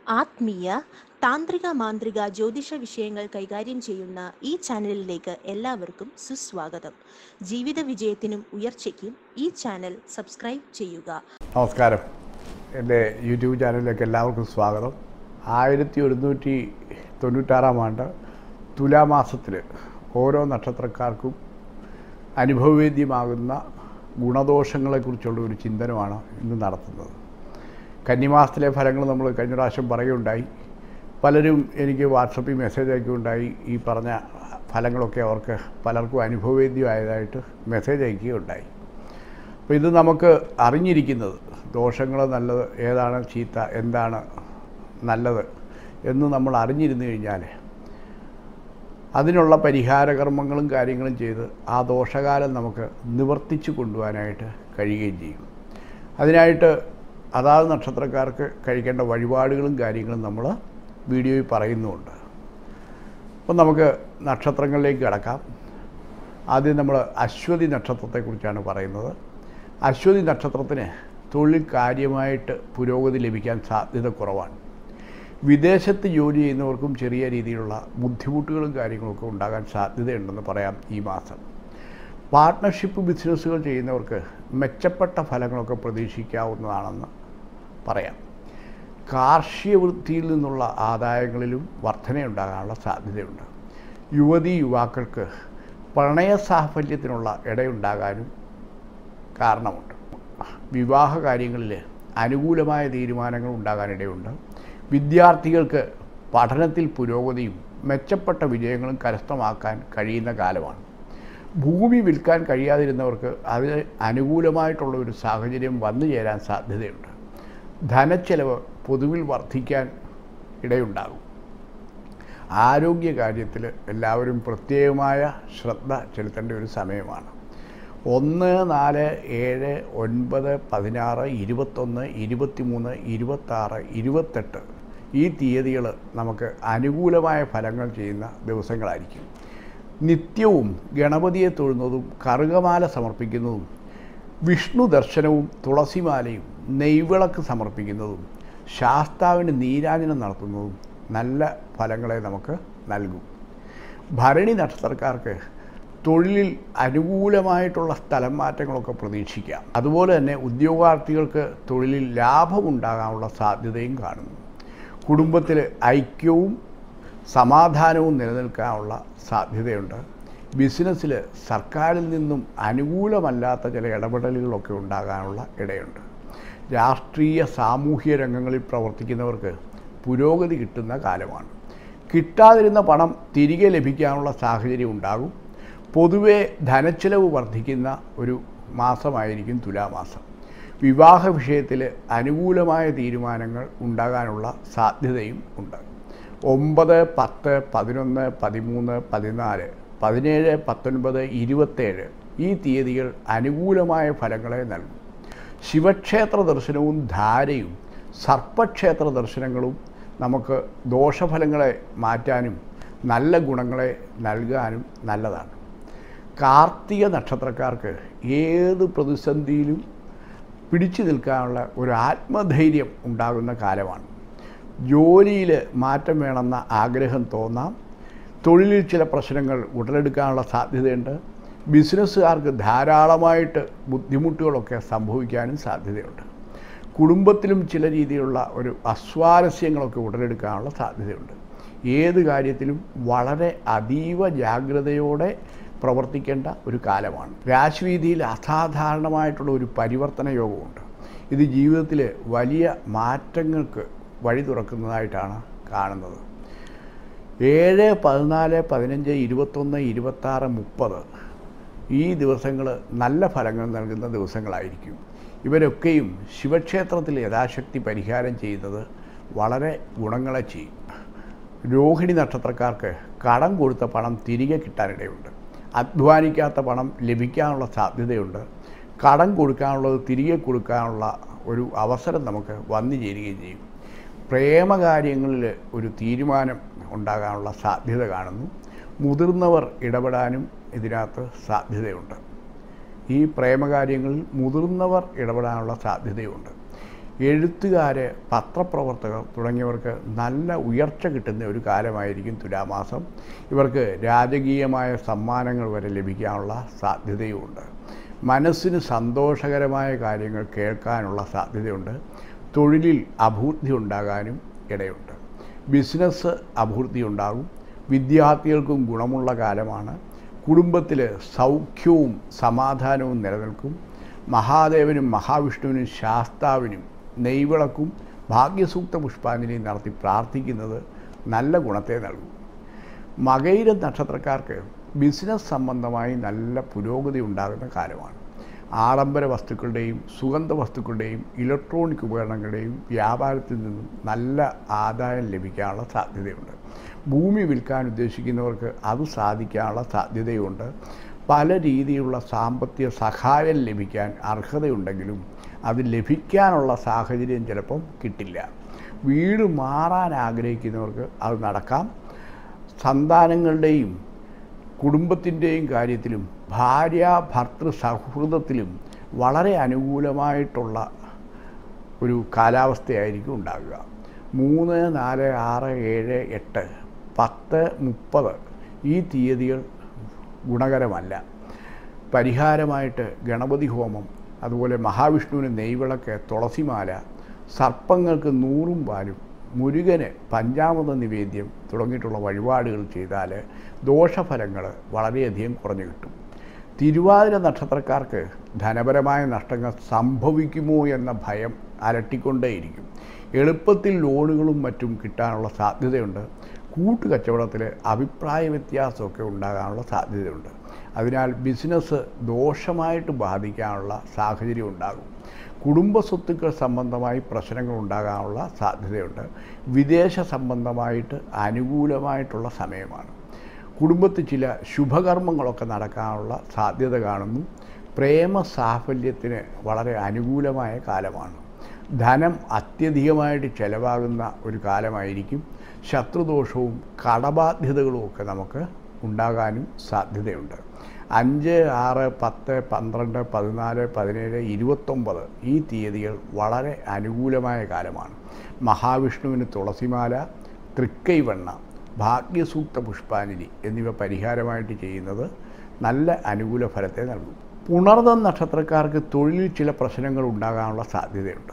ആത്മീയ താന്ത്രിക മാന്ത്രിക ജ്യോതിഷ വിഷയങ്ങൾ കൈകാര്യം ചെയ്യുന്ന ഈ ചാനലിലേക്ക് എല്ലാവർക്കും സുസ്വാഗതം ജീവിത വിജയത്തിനും ഉയർച്ചയ്ക്കും ഈ ചാനൽ സബ്സ്ക്രൈബ് ചെയ്യുക നമസ്കാരം എൻ്റെ യൂട്യൂബ് ചാനലിലേക്ക് എല്ലാവർക്കും സ്വാഗതം ആയിരത്തി ഒരുന്നൂറ്റി തൊണ്ണൂറ്റാറാം ആണ്ട് തുലാമാസത്തിൽ ഓരോ നക്ഷത്രക്കാർക്കും അനുഭവവേദ്യമാകുന്ന ഗുണദോഷങ്ങളെക്കുറിച്ചുള്ള ഒരു ചിന്തനമാണ് ഇന്ന് നടത്തുന്നത് കന്നിമാസത്തിലെ ഫലങ്ങൾ നമ്മൾ കഴിഞ്ഞ പ്രാവശ്യം പറയുകയുണ്ടായി പലരും എനിക്ക് വാട്സപ്പിൽ മെസ്സേജ് അയക്കുകയുണ്ടായി ഈ പറഞ്ഞ ഫലങ്ങളൊക്കെ അവർക്ക് പലർക്കും അനുഭവവേദ്യമായതായിട്ട് മെസ്സേജ് അയക്കുകയുണ്ടായി അപ്പോൾ ഇത് നമുക്ക് അറിഞ്ഞിരിക്കുന്നത് ദോഷങ്ങൾ നല്ലത് ഏതാണ് ചീത്ത എന്താണ് നല്ലത് എന്ന് നമ്മൾ അറിഞ്ഞിരുന്നു കഴിഞ്ഞാൽ അതിനുള്ള പരിഹാരകർമ്മങ്ങളും കാര്യങ്ങളും ചെയ്ത് ആ ദോഷകാലം നമുക്ക് നിവർത്തിച്ചു കൊണ്ടുപോകാനായിട്ട് കഴിയുകയും ചെയ്യും അതിനായിട്ട് അതാത് നക്ഷത്രക്കാർക്ക് കഴിക്കേണ്ട വഴിപാടുകളും കാര്യങ്ങളും നമ്മൾ വീഡിയോയിൽ പറയുന്നുമുണ്ട് അപ്പം നമുക്ക് നക്ഷത്രങ്ങളിലേക്ക് കിടക്കാം ആദ്യം നമ്മൾ അശ്വതി നക്ഷത്രത്തെക്കുറിച്ചാണ് പറയുന്നത് അശ്വതി നക്ഷത്രത്തിന് തൊഴിൽ കാര്യമായിട്ട് പുരോഗതി ലഭിക്കാൻ സാധ്യത കുറവാണ് വിദേശത്ത് ജോലി ചെയ്യുന്നവർക്കും ചെറിയ രീതിയിലുള്ള ബുദ്ധിമുട്ടുകളും കാര്യങ്ങളൊക്കെ ഉണ്ടാകാൻ സാധ്യതയുണ്ടെന്ന് പറയാം ഈ മാസം പാർട്ട്ണർഷിപ്പ് ബിസിനസ്സുകൾ ചെയ്യുന്നവർക്ക് മെച്ചപ്പെട്ട ഫലങ്ങളൊക്കെ പ്രതീക്ഷിക്കാവുന്നതാണെന്ന് പറയാം കാർഷിക വൃത്തിയിൽ നിന്നുള്ള ആദായങ്ങളിലും വർധനയുണ്ടാകാനുള്ള സാധ്യതയുണ്ട് യുവതി യുവാക്കൾക്ക് പ്രണയ സാഫല്യത്തിനുള്ള ഇടയുണ്ടാകാനും കാരണമുണ്ട് വിവാഹ കാര്യങ്ങളിൽ അനുകൂലമായ തീരുമാനങ്ങൾ ഉണ്ടാകാനിടയുണ്ട് വിദ്യാർത്ഥികൾക്ക് പഠനത്തിൽ പുരോഗതിയും മെച്ചപ്പെട്ട വിജയങ്ങളും കരസ്ഥമാക്കാൻ കഴിയുന്ന കാലമാണ് ഭൂമി വിൽക്കാൻ കഴിയാതിരുന്നവർക്ക് അതിന് അനുകൂലമായിട്ടുള്ള ഒരു സാഹചര്യം വന്നു ചേരാൻ സാധ്യതയുണ്ട് ധനച്ചെലവ് പൊതുവിൽ വർദ്ധിക്കാൻ ഇടയുണ്ടാകും ആരോഗ്യ കാര്യത്തിൽ എല്ലാവരും പ്രത്യേകമായ ശ്രദ്ധ ചെലുത്തേണ്ട ഒരു സമയമാണ് ഒന്ന് നാല് ഏഴ് ഒൻപത് പതിനാറ് ഇരുപത്തൊന്ന് ഇരുപത്തിമൂന്ന് ഇരുപത്താറ് ഇരുപത്തെട്ട് ഈ തീയതികൾ നമുക്ക് അനുകൂലമായ ഫലങ്ങൾ ചെയ്യുന്ന ദിവസങ്ങളായിരിക്കും നിത്യവും ഗണപതിയെ തൊഴുന്നതും കറുകമാല സമർപ്പിക്കുന്നതും വിഷ്ണു ദർശനവും തുളസിമാലയും നെയ്വിളക്ക് സമർപ്പിക്കുന്നതും ശാസ്താവിന് നീരാജനം നടത്തുന്നതും നല്ല ഫലങ്ങളെ നമുക്ക് നൽകും ഭരണി നക്ഷത്രക്കാർക്ക് തൊഴിലിൽ അനുകൂലമായിട്ടുള്ള സ്ഥലം മാറ്റങ്ങളൊക്കെ പ്രതീക്ഷിക്കാം അതുപോലെ തന്നെ ഉദ്യോഗാർത്ഥികൾക്ക് തൊഴിലിൽ ലാഭമുണ്ടാകാനുള്ള സാധ്യതയും കാണുന്നു കുടുംബത്തിൽ ഐക്യവും സമാധാനവും നിലനിൽക്കാനുള്ള സാധ്യതയുണ്ട് ബിസിനസ്സിൽ സർക്കാരിൽ നിന്നും അനുകൂലമല്ലാത്ത ചില ഇടപെടലുകളൊക്കെ ഉണ്ടാകാനുള്ള ഇടയുണ്ട് രാഷ്ട്രീയ സാമൂഹ്യ രംഗങ്ങളിൽ പ്രവർത്തിക്കുന്നവർക്ക് പുരോഗതി കിട്ടുന്ന കാലമാണ് കിട്ടാതിരുന്ന പണം തിരികെ ലഭിക്കാനുള്ള സാഹചര്യം ഉണ്ടാകും പൊതുവെ ധനച്ചെലവ് വർദ്ധിക്കുന്ന ഒരു മാസമായിരിക്കും തുലാമാസം വിവാഹ വിഷയത്തിൽ അനുകൂലമായ തീരുമാനങ്ങൾ ഉണ്ടാകാനുള്ള സാധ്യതയും ഉണ്ട് ഒമ്പത് പത്ത് പതിനൊന്ന് പതിമൂന്ന് പതിനാല് പതിനേഴ് പത്തൊൻപത് ഇരുപത്തേഴ് ഈ തീയതികൾ അനുകൂലമായ ഫലങ്ങളെ നൽകും ശിവക്ഷേത്ര ദർശനവും ധാരയും സർപ്പക്ഷേത്ര ദർശനങ്ങളും നമുക്ക് ദോഷഫലങ്ങളെ മാറ്റാനും നല്ല ഗുണങ്ങളെ നൽകാനും നല്ലതാണ് കാർത്തിക നക്ഷത്രക്കാർക്ക് ഏത് പ്രതിസന്ധിയിലും പിടിച്ചു നിൽക്കാനുള്ള ഒരു ആത്മധൈര്യം ഉണ്ടാകുന്ന കാലമാണ് ജോലിയിൽ മാറ്റം വേണമെന്ന ആഗ്രഹം തോന്നാം തൊഴിലിൽ ചില പ്രശ്നങ്ങൾ ഉടലെടുക്കാനുള്ള സാധ്യതയുണ്ട് ബിസിനസ്സുകാർക്ക് ധാരാളമായിട്ട് ബുദ്ധിമുട്ടുകളൊക്കെ സംഭവിക്കാനും സാധ്യതയുണ്ട് കുടുംബത്തിലും ചില രീതിയിലുള്ള ഒരു അസ്വാരസ്യങ്ങളൊക്കെ ഉടലെടുക്കാനുള്ള സാധ്യതയുണ്ട് ഏത് കാര്യത്തിലും വളരെ അതീവ ജാഗ്രതയോടെ പ്രവർത്തിക്കേണ്ട ഒരു കാലമാണ് രാശിവീതിയിൽ അസാധാരണമായിട്ടുള്ള ഒരു പരിവർത്തന യോഗമുണ്ട് ഇത് ജീവിതത്തിൽ വലിയ മാറ്റങ്ങൾക്ക് വഴി തുറക്കുന്നതായിട്ടാണ് കാണുന്നത് ഏഴ് പതിനാല് പതിനഞ്ച് ഇരുപത്തൊന്ന് ഇരുപത്താറ് മുപ്പത് ഈ ദിവസങ്ങൾ നല്ല ഫലങ്ങൾ നൽകുന്ന ദിവസങ്ങളായിരിക്കും ഇവരൊക്കെയും ശിവക്ഷേത്രത്തിൽ യഥാശക്തി പരിഹാരം ചെയ്യുന്നത് വളരെ ഗുണങ്ങളെ ചെയ്യും രോഹിണി നക്ഷത്രക്കാർക്ക് കടം കൊടുത്ത പണം തിരികെ കിട്ടാനിടയുണ്ട് അധ്വാനിക്കാത്ത പണം ലഭിക്കാനുള്ള സാധ്യതയുണ്ട് കടം കൊടുക്കാനുള്ളത് തിരികെ കൊടുക്കാനുള്ള ഒരു അവസരം നമുക്ക് വന്നു ചേരുകയും ചെയ്യും പ്രേമകാര്യങ്ങളിൽ ഒരു തീരുമാനം ഉണ്ടാകാനുള്ള സാധ്യത കാണുന്നു മുതിർന്നവർ ഇടപെടാനും ഇതിനകത്ത് സാധ്യതയുണ്ട് ഈ പ്രേമകാര്യങ്ങളിൽ മുതിർന്നവർ ഇടപെടാനുള്ള സാധ്യതയുണ്ട് എഴുത്തുകാർ പത്രപ്രവർത്തകർ തുടങ്ങിയവർക്ക് നല്ല ഉയർച്ച കിട്ടുന്ന ഒരു കാലമായിരിക്കും തുലാമാസം ഇവർക്ക് രാജകീയമായ സമ്മാനങ്ങൾ വരെ ലഭിക്കാനുള്ള സാധ്യതയുമുണ്ട് മനസ്സിന് സന്തോഷകരമായ കാര്യങ്ങൾ കേൾക്കാനുള്ള സാധ്യതയുണ്ട് തൊഴിലിൽ അഭിവൃദ്ധി ഉണ്ടാകാനും ഇടയുണ്ട് ബിസിനസ് അഭിവൃദ്ധി ഉണ്ടാകും വിദ്യാർത്ഥികൾക്കും ഗുണമുള്ള കാലമാണ് കുടുംബത്തിൽ സൗഖ്യവും സമാധാനവും നിലനിൽക്കും മഹാദേവനും മഹാവിഷ്ണുവിനും ശാസ്താവിനും നെയ്വിളക്കും ഭാഗ്യസൂക്ത പുഷ്പാഞ്ജലിയും നടത്തി പ്രാർത്ഥിക്കുന്നത് നല്ല ഗുണത്തെ നൽകും മകയിര നക്ഷത്രക്കാർക്ക് ബിസിനസ് സംബന്ധമായി നല്ല പുരോഗതി ഉണ്ടാകുന്ന കാലമാണ് ആഡംബര വസ്തുക്കളുടെയും സുഗന്ധ വസ്തുക്കളുടെയും ഇലക്ട്രോണിക് ഉപകരണങ്ങളുടെയും വ്യാപാരത്തിൽ നിന്നും നല്ല ആദായം ലഭിക്കാനുള്ള സാധ്യതയുണ്ട് ഭൂമി വിൽക്കാൻ ഉദ്ദേശിക്കുന്നവർക്ക് അത് സാധിക്കാനുള്ള സാധ്യതയുണ്ട് പല രീതിയിലുള്ള സാമ്പത്തിക സഹായം ലഭിക്കാൻ അർഹതയുണ്ടെങ്കിലും അത് ലഭിക്കാനുള്ള സാഹചര്യം ചിലപ്പം കിട്ടില്ല വീട് മാറാൻ ആഗ്രഹിക്കുന്നവർക്ക് അത് നടക്കാം സന്താനങ്ങളുടെയും കുടുംബത്തിൻ്റെയും കാര്യത്തിലും ഭാര്യ ഭർത്തൃ സൗഹൃദത്തിലും വളരെ അനുകൂലമായിട്ടുള്ള ഒരു കാലാവസ്ഥയായിരിക്കും ഉണ്ടാകുക മൂന്ന് നാല് ആറ് ഏഴ് എട്ട് പത്ത് മുപ്പത് ഈ തീയതികൾ ഗുണകരമല്ല പരിഹാരമായിട്ട് ഗണപതി ഹോമം അതുപോലെ മഹാവിഷ്ണുവിന് നെയ്വിളക്ക് തുളസിമാല സർപ്പങ്ങൾക്ക് നൂറും പാലും മുരുകന് പഞ്ചാമൃത നിവേദ്യം തുടങ്ങിയിട്ടുള്ള വഴിപാടുകൾ ചെയ്താൽ ദോഷഫലങ്ങൾ വളരെയധികം കുറഞ്ഞു കിട്ടും തിരുവാതിര നക്ഷത്രക്കാർക്ക് ധനപരമായ നഷ്ടങ്ങൾ സംഭവിക്കുമോ എന്ന ഭയം അലട്ടിക്കൊണ്ടേയിരിക്കും എളുപ്പത്തിൽ ലോണുകളും മറ്റും കിട്ടാനുള്ള സാധ്യതയുണ്ട് കൂട്ടുകച്ചവടത്തിൽ അഭിപ്രായ വ്യത്യാസമൊക്കെ ഉണ്ടാകാനുള്ള സാധ്യതയുണ്ട് അതിനാൽ ബിസിനസ് ദോഷമായിട്ട് ബാധിക്കാനുള്ള സാഹചര്യം ഉണ്ടാകും കുടുംബ സ്വത്തുക്കൾ സംബന്ധമായി പ്രശ്നങ്ങൾ ഉണ്ടാകാനുള്ള സാധ്യതയുണ്ട് വിദേശ സംബന്ധമായിട്ട് അനുകൂലമായിട്ടുള്ള സമയമാണ് കുടുംബത്തിൽ ചില ശുഭകർമ്മങ്ങളൊക്കെ നടക്കാനുള്ള സാധ്യത കാണുന്നു പ്രേമ സാഫല്യത്തിന് വളരെ അനുകൂലമായ കാലമാണ് ധനം അത്യധികമായിട്ട് ചിലവാകുന്ന ഒരു കാലമായിരിക്കും ശത്രുദോഷവും കടബാധ്യതകളും ഒക്കെ നമുക്ക് ഉണ്ടാകാനും സാധ്യതയുണ്ട് അഞ്ച് ആറ് പത്ത് പന്ത്രണ്ട് പതിനാല് പതിനേഴ് ഇരുപത്തൊമ്പത് ഈ തീയതികൾ വളരെ അനുകൂലമായ കാലമാണ് മഹാവിഷ്ണുവിന് തുളസിമാല തൃക്കൈവെണ്ണ ഭാഗ്യസൂക്ത പുഷ്പാഞ്ജലി എന്നിവ പരിഹാരമായിട്ട് ചെയ്യുന്നത് നല്ല അനുകൂല ഫലത്തെ നൽകും പുണർദം നക്ഷത്രക്കാർക്ക് തൊഴിലിൽ ചില പ്രശ്നങ്ങൾ ഉണ്ടാകാനുള്ള സാധ്യതയുണ്ട്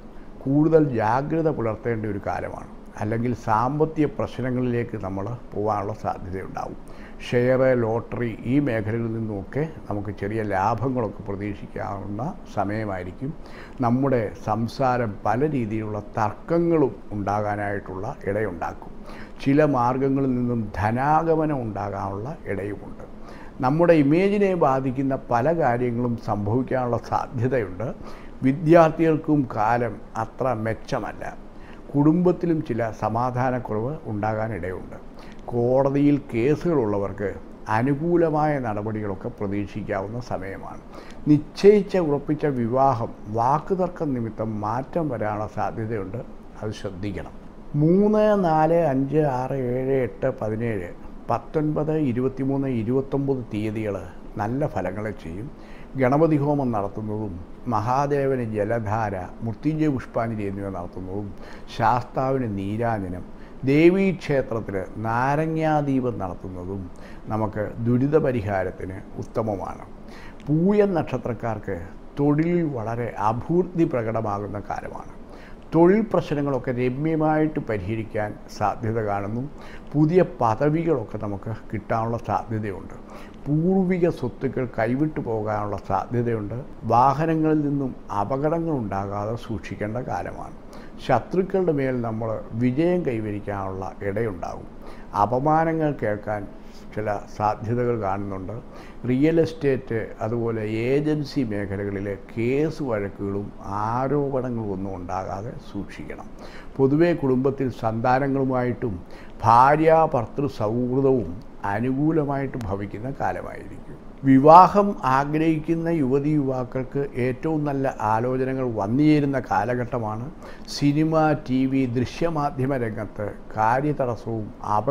കൂടുതൽ ജാഗ്രത പുലർത്തേണ്ട ഒരു കാലമാണ് അല്ലെങ്കിൽ സാമ്പത്തിക പ്രശ്നങ്ങളിലേക്ക് നമ്മൾ പോകാനുള്ള സാധ്യതയുണ്ടാവും ഷെയർ ലോട്ടറി ഈ മേഖലകളിൽ നിന്നുമൊക്കെ നമുക്ക് ചെറിയ ലാഭങ്ങളൊക്കെ പ്രതീക്ഷിക്കാവുന്ന സമയമായിരിക്കും നമ്മുടെ സംസാരം പല രീതിയിലുള്ള തർക്കങ്ങളും ഉണ്ടാകാനായിട്ടുള്ള ഇടയുണ്ടാക്കും ചില മാർഗങ്ങളിൽ നിന്നും ധനാഗമനം ഉണ്ടാകാനുള്ള ഇടയുമുണ്ട് നമ്മുടെ ഇമേജിനെ ബാധിക്കുന്ന പല കാര്യങ്ങളും സംഭവിക്കാനുള്ള സാധ്യതയുണ്ട് വിദ്യാർത്ഥികൾക്കും കാലം അത്ര മെച്ചമല്ല കുടുംബത്തിലും ചില സമാധാനക്കുറവ് ഉണ്ടാകാനിടയുണ്ട് കോടതിയിൽ കേസുകളുള്ളവർക്ക് അനുകൂലമായ നടപടികളൊക്കെ പ്രതീക്ഷിക്കാവുന്ന സമയമാണ് നിശ്ചയിച്ച ഉറപ്പിച്ച വിവാഹം വാക്കുതർക്കം നിമിത്തം മാറ്റം വരാനുള്ള സാധ്യതയുണ്ട് അത് ശ്രദ്ധിക്കണം മൂന്ന് നാല് അഞ്ച് ആറ് ഏഴ് എട്ട് പതിനേഴ് പത്തൊൻപത് ഇരുപത്തിമൂന്ന് ഇരുപത്തൊമ്പത് തീയതികൾ നല്ല ഫലങ്ങളെ ചെയ്യും ഗണപതി ഹോമം നടത്തുന്നതും മഹാദേവന് ജലധാര മൃത്യുഞ്ജയ പുഷ്പാഞ്ജലി എന്നിവ നടത്തുന്നതും ശാസ്താവിന് നീരാഞ്ജനം ദേവീക്ഷേത്രത്തിൽ നാരങ്ങാദീപം നടത്തുന്നതും നമുക്ക് ദുരിത പരിഹാരത്തിന് ഉത്തമമാണ് പൂയൻ നക്ഷത്രക്കാർക്ക് തൊഴിലിൽ വളരെ അഭിവൃദ്ധി പ്രകടമാകുന്ന കാലമാണ് തൊഴിൽ പ്രശ്നങ്ങളൊക്കെ രമ്യമായിട്ട് പരിഹരിക്കാൻ സാധ്യത കാണുന്നു പുതിയ പദവികളൊക്കെ നമുക്ക് കിട്ടാനുള്ള സാധ്യതയുണ്ട് പൂർവിക സ്വത്തുക്കൾ കൈവിട്ടു പോകാനുള്ള സാധ്യതയുണ്ട് വാഹനങ്ങളിൽ നിന്നും അപകടങ്ങൾ ഉണ്ടാകാതെ സൂക്ഷിക്കേണ്ട കാലമാണ് ശത്രുക്കളുടെ മേൽ നമ്മൾ വിജയം കൈവരിക്കാനുള്ള ഇടയുണ്ടാകും അപമാനങ്ങൾ കേൾക്കാൻ ചില സാധ്യതകൾ കാണുന്നുണ്ട് റിയൽ എസ്റ്റേറ്റ് അതുപോലെ ഏജൻസി മേഖലകളിലെ കേസ് വഴക്കുകളും ആരോപണങ്ങളും ഒന്നും ഉണ്ടാകാതെ സൂക്ഷിക്കണം പൊതുവെ കുടുംബത്തിൽ സന്താനങ്ങളുമായിട്ടും ഭാര്യ ഭർത്തൃ സൗഹൃദവും അനുകൂലമായിട്ട് ഭവിക്കുന്ന കാലമായിരിക്കും വിവാഹം ആഗ്രഹിക്കുന്ന യുവതി യുവാക്കൾക്ക് ഏറ്റവും നല്ല ആലോചനകൾ വന്നുചേരുന്ന കാലഘട്ടമാണ് സിനിമ ടി വി ദൃശ്യമാധ്യമ രംഗത്ത് കാര്യതടസ്സവും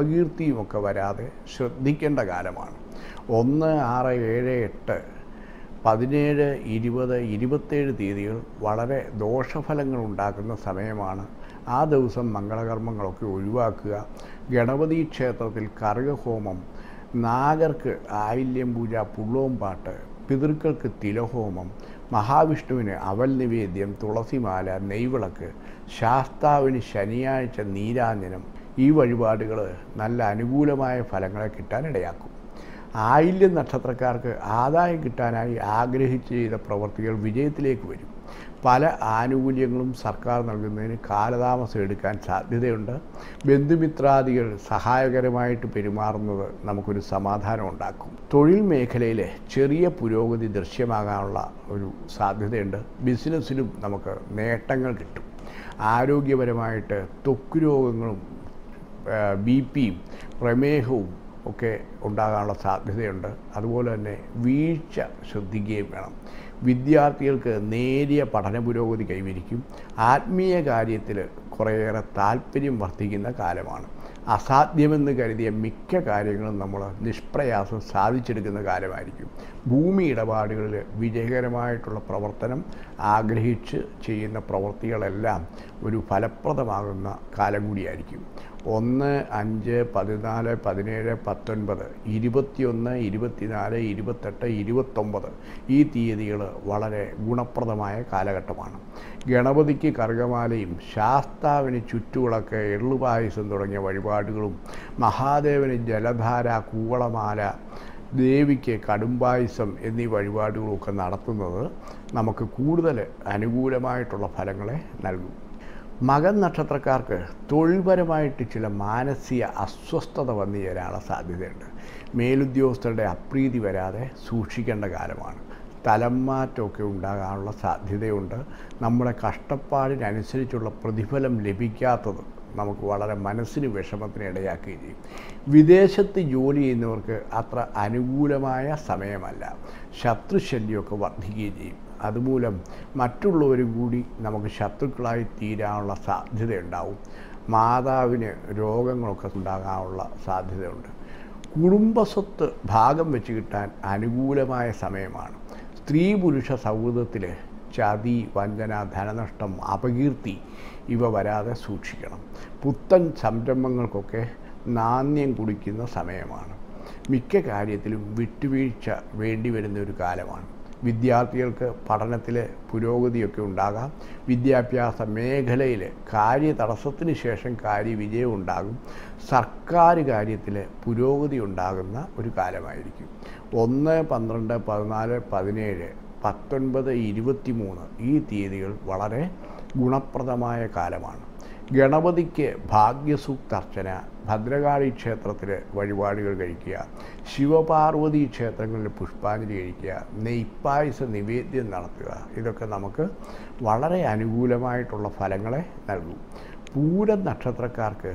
അപകീർത്തിയുമൊക്കെ വരാതെ ശ്രദ്ധിക്കേണ്ട കാലമാണ് ഒന്ന് ആറ് ഏഴ് എട്ട് പതിനേഴ് ഇരുപത് ഇരുപത്തേഴ് തീയതികൾ വളരെ ദോഷഫലങ്ങൾ ഉണ്ടാക്കുന്ന സമയമാണ് ആ ദിവസം മംഗളകർമ്മങ്ങളൊക്കെ ഒഴിവാക്കുക ഗണപതി ക്ഷേത്രത്തിൽ കറുകഹോമം നാഗർക്ക് ആയില്യം പൂജ പുള്ളോം പാട്ട് പിതൃക്കൾക്ക് തിലഹോമം മഹാവിഷ്ണുവിന് അവൽ നിവേദ്യം തുളസിമാല നെയ്വിളക്ക് ശാസ്താവിന് ശനിയാഴ്ച നീരാഞ്ജനം ഈ വഴിപാടുകൾ നല്ല അനുകൂലമായ ഫലങ്ങളെ കിട്ടാനിടയാക്കും ആയില്യം നക്ഷത്രക്കാർക്ക് ആദായം കിട്ടാനായി ആഗ്രഹിച്ച് ചെയ്ത പ്രവർത്തികൾ വിജയത്തിലേക്ക് വരും പല ആനുകൂല്യങ്ങളും സർക്കാർ നൽകുന്നതിന് കാലതാമസം എടുക്കാൻ സാധ്യതയുണ്ട് ബന്ധുമിത്രാദികൾ സഹായകരമായിട്ട് പെരുമാറുന്നത് നമുക്കൊരു സമാധാനം ഉണ്ടാക്കും തൊഴിൽ മേഖലയിൽ ചെറിയ പുരോഗതി ദൃശ്യമാകാനുള്ള ഒരു സാധ്യതയുണ്ട് ബിസിനസ്സിലും നമുക്ക് നേട്ടങ്ങൾ കിട്ടും ആരോഗ്യപരമായിട്ട് ത്വക്ക് രോഗങ്ങളും ബി പിയും പ്രമേഹവും ഒക്കെ ഉണ്ടാകാനുള്ള സാധ്യതയുണ്ട് അതുപോലെ തന്നെ വീഴ്ച ശ്രദ്ധിക്കുകയും വേണം വിദ്യാർത്ഥികൾക്ക് നേരിയ പഠന പുരോഗതി കൈവരിക്കും ആത്മീയ കാര്യത്തിൽ കുറേയേറെ താല്പര്യം വർദ്ധിക്കുന്ന കാലമാണ് അസാധ്യമെന്ന് കരുതിയ മിക്ക കാര്യങ്ങളും നമ്മൾ നിഷ്പ്രയാസം സാധിച്ചെടുക്കുന്ന കാലമായിരിക്കും ഭൂമി ഇടപാടുകളിൽ വിജയകരമായിട്ടുള്ള പ്രവർത്തനം ആഗ്രഹിച്ച് ചെയ്യുന്ന പ്രവൃത്തികളെല്ലാം ഒരു ഫലപ്രദമാകുന്ന കാലം കൂടിയായിരിക്കും ഒന്ന് അഞ്ച് പതിനാല് പതിനേഴ് പത്തൊൻപത് ഇരുപത്തിയൊന്ന് ഇരുപത്തിനാല് ഇരുപത്തെട്ട് ഇരുപത്തൊമ്പത് ഈ തീയതികൾ വളരെ ഗുണപ്രദമായ കാലഘട്ടമാണ് ഗണപതിക്ക് കറുകമാലയും ശാസ്താവിന് ചുറ്റുവിളക്ക് എള്ളുപായസം തുടങ്ങിയ വഴിപാടുകളും മഹാദേവന് ജലധാര കൂവളമാല ദേവിക്ക് കടുംപായസം എന്നീ വഴിപാടുകളൊക്കെ നടത്തുന്നത് നമുക്ക് കൂടുതൽ അനുകൂലമായിട്ടുള്ള ഫലങ്ങളെ നൽകും മകൻ നക്ഷത്രക്കാർക്ക് തൊഴിൽപരമായിട്ട് ചില മാനസിക അസ്വസ്ഥത വന്നു ചേരാനുള്ള സാധ്യതയുണ്ട് മേലുദ്യോഗസ്ഥരുടെ അപ്രീതി വരാതെ സൂക്ഷിക്കേണ്ട കാലമാണ് സ്ഥലം മാറ്റമൊക്കെ ഉണ്ടാകാനുള്ള സാധ്യതയുണ്ട് നമ്മുടെ കഷ്ടപ്പാടിനനുസരിച്ചുള്ള പ്രതിഫലം ലഭിക്കാത്തത് നമുക്ക് വളരെ മനസ്സിന് വിഷമത്തിന് ഇടയാക്കുകയും ചെയ്യും വിദേശത്ത് ജോലി ചെയ്യുന്നവർക്ക് അത്ര അനുകൂലമായ സമയമല്ല ശത്രുശല്യമൊക്കെ വർദ്ധിക്കുകയും ചെയ്യും അതുമൂലം മറ്റുള്ളവരും കൂടി നമുക്ക് ശത്രുക്കളായി തീരാനുള്ള സാധ്യതയുണ്ടാവും മാതാവിന് രോഗങ്ങളൊക്കെ ഉണ്ടാകാനുള്ള സാധ്യതയുണ്ട് കുടുംബസ്വത്ത് ഭാഗം വെച്ച് കിട്ടാൻ അനുകൂലമായ സമയമാണ് സ്ത്രീ പുരുഷ സൗഹൃദത്തിൽ ചതി വഞ്ചന ധനനഷ്ടം അപകീർത്തി ഇവ വരാതെ സൂക്ഷിക്കണം പുത്തൻ സംരംഭങ്ങൾക്കൊക്കെ നാണ്യം കുടിക്കുന്ന സമയമാണ് മിക്ക കാര്യത്തിലും വിട്ടുവീഴ്ച വേണ്ടി വരുന്ന ഒരു കാലമാണ് വിദ്യാർത്ഥികൾക്ക് പഠനത്തിൽ പുരോഗതിയൊക്കെ ഉണ്ടാകാം വിദ്യാഭ്യാസ മേഖലയിൽ കാര്യതടസ്സത്തിന് ശേഷം കാര്യവിജയം ഉണ്ടാകും സർക്കാർ കാര്യത്തിൽ പുരോഗതി ഉണ്ടാകുന്ന ഒരു കാലമായിരിക്കും ഒന്ന് പന്ത്രണ്ട് പതിനാല് പതിനേഴ് പത്തൊൻപത് ഇരുപത്തി മൂന്ന് ഈ തീയതികൾ വളരെ ഗുണപ്രദമായ കാലമാണ് ഗണപതിക്ക് ഭാഗ്യസൂക്തർച്ചന ഭദ്രകാളി ക്ഷേത്രത്തിൽ വഴിപാടുകൾ കഴിക്കുക ശിവപാർവതി ക്ഷേത്രങ്ങളിൽ പുഷ്പാഞ്ജലി കഴിക്കുക നെയ്പ്പായസ നിവേദ്യം നടത്തുക ഇതൊക്കെ നമുക്ക് വളരെ അനുകൂലമായിട്ടുള്ള ഫലങ്ങളെ നൽകും പൂരം നക്ഷത്രക്കാർക്ക്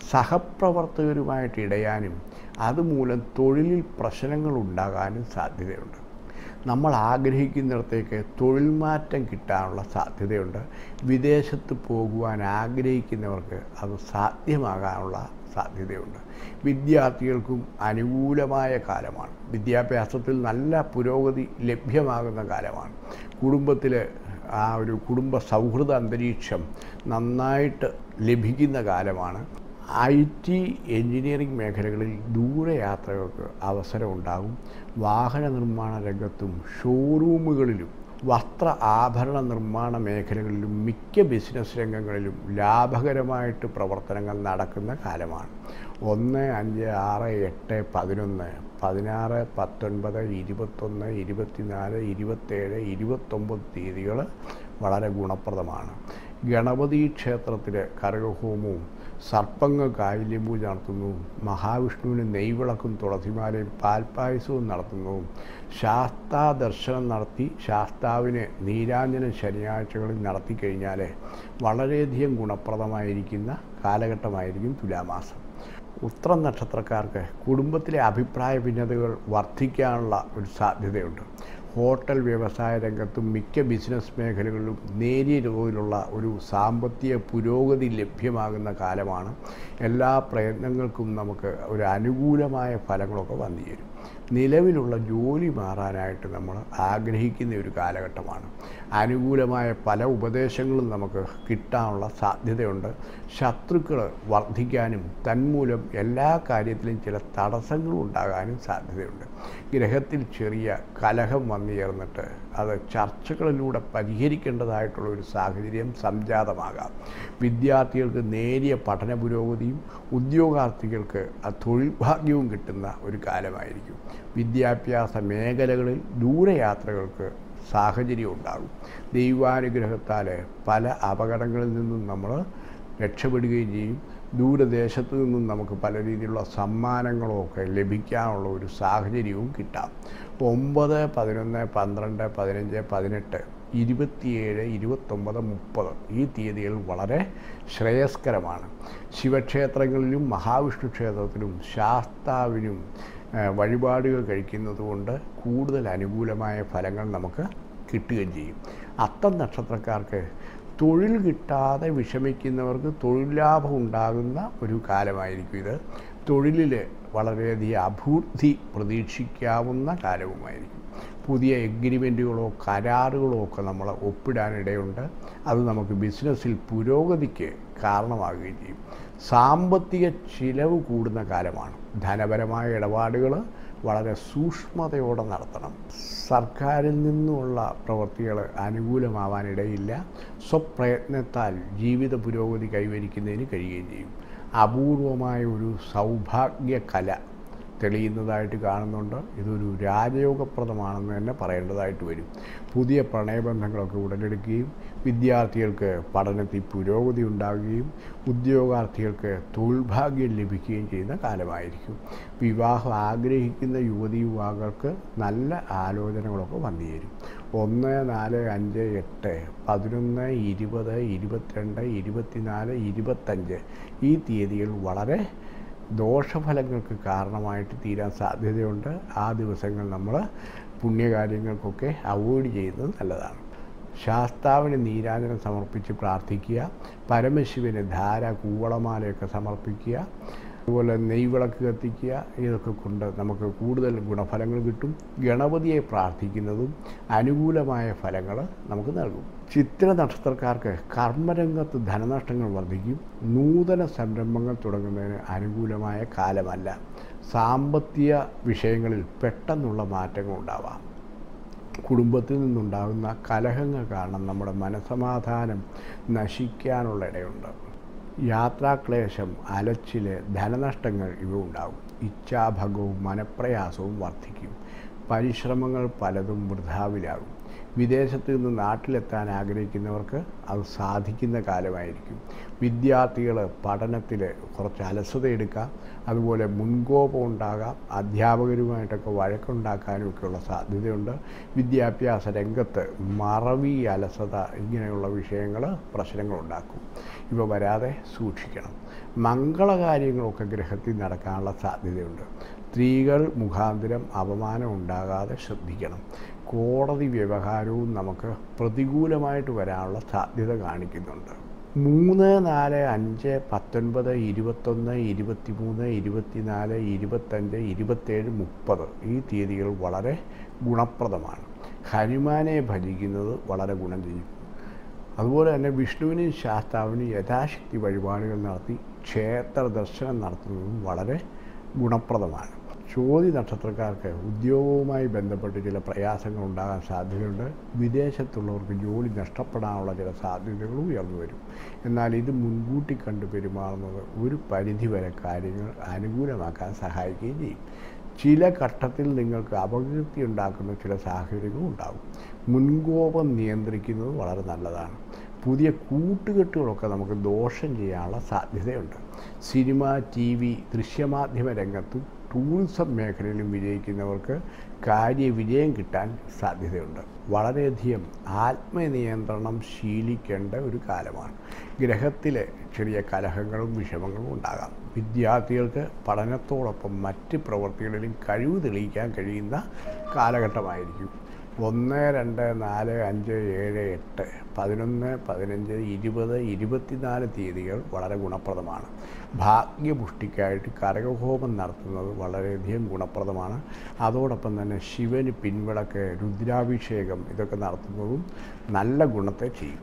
സഹപ്രവർത്തകരുമായിട്ട് ഇടയാനും അതുമൂലം തൊഴിലിൽ പ്രശ്നങ്ങൾ ഉണ്ടാകാനും സാധ്യതയുണ്ട് നമ്മൾ ആഗ്രഹിക്കുന്നിടത്തേക്ക് തൊഴിൽ മാറ്റം കിട്ടാനുള്ള സാധ്യതയുണ്ട് വിദേശത്ത് പോകുവാൻ ആഗ്രഹിക്കുന്നവർക്ക് അത് സാധ്യമാകാനുള്ള സാധ്യതയുണ്ട് വിദ്യാർത്ഥികൾക്കും അനുകൂലമായ കാലമാണ് വിദ്യാഭ്യാസത്തിൽ നല്ല പുരോഗതി ലഭ്യമാകുന്ന കാലമാണ് കുടുംബത്തിൽ ആ ഒരു കുടുംബ സൗഹൃദ അന്തരീക്ഷം നന്നായിട്ട് ലഭിക്കുന്ന കാലമാണ് ഐ ടി എൻജിനീയറിംഗ് മേഖലകളിൽ ദൂരയാത്രകൾക്ക് അവസരമുണ്ടാകും വാഹന നിർമ്മാണ രംഗത്തും ഷോറൂമുകളിലും വസ്ത്ര ആഭരണ നിർമ്മാണ മേഖലകളിലും മിക്ക ബിസിനസ് രംഗങ്ങളിലും ലാഭകരമായിട്ട് പ്രവർത്തനങ്ങൾ നടക്കുന്ന കാലമാണ് ഒന്ന് അഞ്ച് ആറ് എട്ട് പതിനൊന്ന് പതിനാറ് പത്തൊൻപത് ഇരുപത്തൊന്ന് ഇരുപത്തിനാല് ഇരുപത്തേഴ് ഇരുപത്തൊമ്പത് തീയതികൾ വളരെ ഗുണപ്രദമാണ് ഗണപതി ക്ഷേത്രത്തിൽ കരകഹോമവും സർപ്പങ്ങൾക്ക് ആയില്യം പൂജ നടത്തുന്നു മഹാവിഷ്ണുവിന് നെയ്വിളക്കും തുളസിമാലയും പാൽപ്പായസവും നടത്തുന്നതും ശാസ്താ ദർശനം നടത്തി ശാസ്താവിന് നീരാഞ്ജനം ശനിയാഴ്ചകളിൽ നടത്തിക്കഴിഞ്ഞാൽ വളരെയധികം ഗുണപ്രദമായിരിക്കുന്ന കാലഘട്ടമായിരിക്കും തുലാമാസം ഉത്രം നക്ഷത്രക്കാർക്ക് കുടുംബത്തിലെ അഭിപ്രായ ഭിന്നതകൾ വർദ്ധിക്കാനുള്ള ഒരു സാധ്യതയുണ്ട് ഹോട്ടൽ വ്യവസായ രംഗത്തും മിക്ക ബിസിനസ് മേഖലകളിലും നേരിയ തോതിലുള്ള ഒരു സാമ്പത്തിക പുരോഗതി ലഭ്യമാകുന്ന കാലമാണ് എല്ലാ പ്രയത്നങ്ങൾക്കും നമുക്ക് ഒരു അനുകൂലമായ ഫലങ്ങളൊക്കെ വന്നു ചേരും നിലവിലുള്ള ജോലി മാറാനായിട്ട് നമ്മൾ ആഗ്രഹിക്കുന്ന ഒരു കാലഘട്ടമാണ് അനുകൂലമായ പല ഉപദേശങ്ങളും നമുക്ക് കിട്ടാനുള്ള സാധ്യതയുണ്ട് ശത്രുക്കൾ വർദ്ധിക്കാനും തന്മൂലം എല്ലാ കാര്യത്തിലും ചില തടസ്സങ്ങളും ഉണ്ടാകാനും സാധ്യതയുണ്ട് ഗ്രഹത്തിൽ ചെറിയ കലഹം വന്നു ചേർന്നിട്ട് അത് ചർച്ചകളിലൂടെ പരിഹരിക്കേണ്ടതായിട്ടുള്ള ഒരു സാഹചര്യം സംജാതമാകാം വിദ്യാർത്ഥികൾക്ക് നേരിയ പഠന പുരോഗതിയും ഉദ്യോഗാർത്ഥികൾക്ക് ആ തൊഴിൽ ഭാഗ്യവും കിട്ടുന്ന ഒരു കാലമായിരിക്കും വിദ്യാഭ്യാസ മേഖലകളിൽ ദൂരയാത്രകൾക്ക് സാഹചര്യം ഉണ്ടാകും ദൈവാനുഗ്രഹത്താൽ പല അപകടങ്ങളിൽ നിന്നും നമ്മൾ രക്ഷപ്പെടുകയും ചെയ്യും ദൂരദേശത്തു നിന്നും നമുക്ക് പല രീതിയിലുള്ള സമ്മാനങ്ങളോ ഒക്കെ ലഭിക്കാനുള്ള ഒരു സാഹചര്യവും കിട്ടാം ഒമ്പത് പതിനൊന്ന് പന്ത്രണ്ട് പതിനഞ്ച് പതിനെട്ട് ഇരുപത്തിയേഴ് ഇരുപത്തൊമ്പത് മുപ്പത് ഈ തീയതികൾ വളരെ ശ്രേയസ്കരമാണ് ശിവക്ഷേത്രങ്ങളിലും മഹാവിഷ്ണു ക്ഷേത്രത്തിലും ശാസ്താവിനും ഏഹ്, വഴിപാടുകൾ കഴിക്കുന്നത് കൊണ്ട് കൂടുതൽ അനുകൂലമായ ഫലങ്ങൾ നമുക്ക് കിട്ടുകയും ചെയ്യും അത്തം നക്ഷത്രക്കാർക്ക് തൊഴിൽ കിട്ടാതെ വിഷമിക്കുന്നവർക്ക് തൊഴിൽ ലാഭം ഉണ്ടാകുന്ന ഒരു കാലമായിരിക്കും ഇത് തൊഴിലിൽ വളരെയധികം അഭിവൃദ്ധി പ്രതീക്ഷിക്കാവുന്ന കാലവുമായിരിക്കും പുതിയ എഗ്രിമെൻറ്റുകളോ കരാറുകളോ ഒക്കെ നമ്മൾ ഒപ്പിടാനിടയുണ്ട് അത് നമുക്ക് ബിസിനസ്സിൽ പുരോഗതിക്ക് കാരണമാകുകയും ചെയ്യും സാമ്പത്തിക ചിലവ് കൂടുന്ന കാലമാണ് ധനപരമായ ഇടപാടുകൾ വളരെ സൂക്ഷ്മതയോടെ നടത്തണം സർക്കാരിൽ നിന്നുമുള്ള പ്രവൃത്തികൾ അനുകൂലമാവാനിടയില്ല സ്വപ്രയത്നത്താൽ ജീവിത പുരോഗതി കൈവരിക്കുന്നതിന് കഴിയുകയും ചെയ്യും അപൂർവമായ ഒരു സൗഭാഗ്യ കല തെളിയുന്നതായിട്ട് കാണുന്നുണ്ട് ഇതൊരു രാജയോഗപ്രദമാണെന്ന് തന്നെ പറയേണ്ടതായിട്ട് വരും പുതിയ പ്രണയബന്ധങ്ങളൊക്കെ ഉടലെടുക്കുകയും വിദ്യാർത്ഥികൾക്ക് പഠനത്തിൽ പുരോഗതി ഉണ്ടാകുകയും ഉദ്യോഗാർത്ഥികൾക്ക് തൊഴിൽ ഭാഗ്യം ലഭിക്കുകയും ചെയ്യുന്ന കാലമായിരിക്കും വിവാഹം ആഗ്രഹിക്കുന്ന യുവതി യുവാക്കൾക്ക് നല്ല ആലോചനകളൊക്കെ വന്നു ചേരും ഒന്ന് നാല് അഞ്ച് എട്ട് പതിനൊന്ന് ഇരുപത് ഇരുപത്തിരണ്ട് ഇരുപത്തിനാല് ഇരുപത്തഞ്ച് ഈ തീയതികൾ വളരെ ദോഷഫലങ്ങൾക്ക് കാരണമായിട്ട് തീരാൻ സാധ്യതയുണ്ട് ആ ദിവസങ്ങൾ നമ്മൾ പുണ്യകാര്യങ്ങൾക്കൊക്കെ അവോയ്ഡ് ചെയ്യുന്നത് നല്ലതാണ് ശാസ്താവിന് നീരാജനം സമർപ്പിച്ച് പ്രാർത്ഥിക്കുക പരമശിവന് ധാര കൂവളമാലയൊക്കെ സമർപ്പിക്കുക അതുപോലെ നെയ്വിളക്ക് കത്തിക്കുക ഇതൊക്കെ കൊണ്ട് നമുക്ക് കൂടുതൽ ഗുണഫലങ്ങൾ കിട്ടും ഗണപതിയെ പ്രാർത്ഥിക്കുന്നതും അനുകൂലമായ ഫലങ്ങൾ നമുക്ക് നൽകും ചിത്ര നക്ഷത്രക്കാർക്ക് കർമ്മരംഗത്ത് ധനനഷ്ടങ്ങൾ വർദ്ധിക്കും നൂതന സംരംഭങ്ങൾ തുടങ്ങുന്നതിന് അനുകൂലമായ കാലമല്ല സാമ്പത്തിക വിഷയങ്ങളിൽ പെട്ടെന്നുള്ള മാറ്റങ്ങൾ ഉണ്ടാവാം കുടുംബത്തിൽ നിന്നുണ്ടാകുന്ന കലഹങ്ങൾ കാരണം നമ്മുടെ മനസമാധാനം നശിക്കാനുള്ള ഇടയുണ്ട് യാത്രാക്ലേശം അലച്ചിൽ ധനനഷ്ടങ്ങൾ ഇവ ഉണ്ടാകും ഇച്ഛാഭംഗവും മനപ്രയാസവും വർദ്ധിക്കും പരിശ്രമങ്ങൾ പലതും വൃഥാവിലാകും വിദേശത്ത് നിന്ന് നാട്ടിലെത്താൻ ആഗ്രഹിക്കുന്നവർക്ക് അത് സാധിക്കുന്ന കാലമായിരിക്കും വിദ്യാർത്ഥികൾ പഠനത്തിൽ കുറച്ച് അലസത എടുക്കാം അതുപോലെ മുൻകോപം ഉണ്ടാകാം അധ്യാപകരുമായിട്ടൊക്കെ വഴക്കുണ്ടാക്കാനും ഒക്കെയുള്ള സാധ്യതയുണ്ട് വിദ്യാഭ്യാസ രംഗത്ത് മറവി അലസത ഇങ്ങനെയുള്ള വിഷയങ്ങൾ പ്രശ്നങ്ങളുണ്ടാക്കും ഇവ വരാതെ സൂക്ഷിക്കണം മംഗളകാര്യങ്ങളൊക്കെ ഗ്രഹത്തിൽ നടക്കാനുള്ള സാധ്യതയുണ്ട് സ്ത്രീകൾ മുഖാന്തരം അപമാനം ഉണ്ടാകാതെ ശ്രദ്ധിക്കണം കോടതി വ്യവഹാരവും നമുക്ക് പ്രതികൂലമായിട്ട് വരാനുള്ള സാധ്യത കാണിക്കുന്നുണ്ട് മൂന്ന് നാല് അഞ്ച് പത്തൊൻപത് ഇരുപത്തൊന്ന് ഇരുപത്തിമൂന്ന് ഇരുപത്തിനാല് ഇരുപത്തഞ്ച് ഇരുപത്തേഴ് മുപ്പത് ഈ തീയതികൾ വളരെ ഗുണപ്രദമാണ് ഹനുമാനെ ഭജിക്കുന്നത് വളരെ ഗുണം ചെയ്യും അതുപോലെ തന്നെ വിഷ്ണുവിനെയും ശാസ്താവിനും യഥാശക്തി വഴിപാടുകൾ നടത്തി ക്ഷേത്ര ദർശനം നടത്തുന്നതും വളരെ ഗുണപ്രദമാണ് ചോതി നക്ഷത്രക്കാർക്ക് ഉദ്യോഗവുമായി ബന്ധപ്പെട്ട് ചില പ്രയാസങ്ങൾ ഉണ്ടാകാൻ സാധ്യതയുണ്ട് വിദേശത്തുള്ളവർക്ക് ജോലി നഷ്ടപ്പെടാനുള്ള ചില സാധ്യതകളും ഉയർന്നു വരും എന്നാൽ ഇത് മുൻകൂട്ടി കണ്ടു പെരുമാറുന്നത് ഒരു പരിധിവരെ കാര്യങ്ങൾ അനുകൂലമാക്കാൻ സഹായിക്കുകയും ചെയ്യും ചില ഘട്ടത്തിൽ നിങ്ങൾക്ക് അപകീർത്തി ഉണ്ടാക്കുന്ന ചില സാഹചര്യങ്ങളും ഉണ്ടാകും മുൻകോപം നിയന്ത്രിക്കുന്നത് വളരെ നല്ലതാണ് പുതിയ കൂട്ടുകെട്ടുകളൊക്കെ നമുക്ക് ദോഷം ചെയ്യാനുള്ള സാധ്യതയുണ്ട് സിനിമ ടി വി ദൃശ്യമാധ്യമ രംഗത്തും ടൂറിസം മേഖലയിലും വിജയിക്കുന്നവർക്ക് കാര്യവിജയം കിട്ടാൻ സാധ്യതയുണ്ട് വളരെയധികം ആത്മനിയന്ത്രണം ശീലിക്കേണ്ട ഒരു കാലമാണ് ഗ്രഹത്തിലെ ചെറിയ കലഹങ്ങളും വിഷമങ്ങളും ഉണ്ടാകാം വിദ്യാർത്ഥികൾക്ക് പഠനത്തോടൊപ്പം മറ്റ് പ്രവൃത്തികളിലും കഴിവ് തെളിയിക്കാൻ കഴിയുന്ന കാലഘട്ടമായിരിക്കും ഒന്ന് രണ്ട് നാല് അഞ്ച് ഏഴ് എട്ട് പതിനൊന്ന് പതിനഞ്ച് ഇരുപത് ഇരുപത്തിനാല് തീയതികൾ വളരെ ഗുണപ്രദമാണ് ഭാഗ്യപുഷ്ടിക്കായിട്ട് കരകഹോമം നടത്തുന്നത് വളരെയധികം ഗുണപ്രദമാണ് അതോടൊപ്പം തന്നെ ശിവന് പിൻവിളക്ക് രുദ്രാഭിഷേകം ഇതൊക്കെ നടത്തുന്നതും നല്ല ഗുണത്തെ ചെയ്യും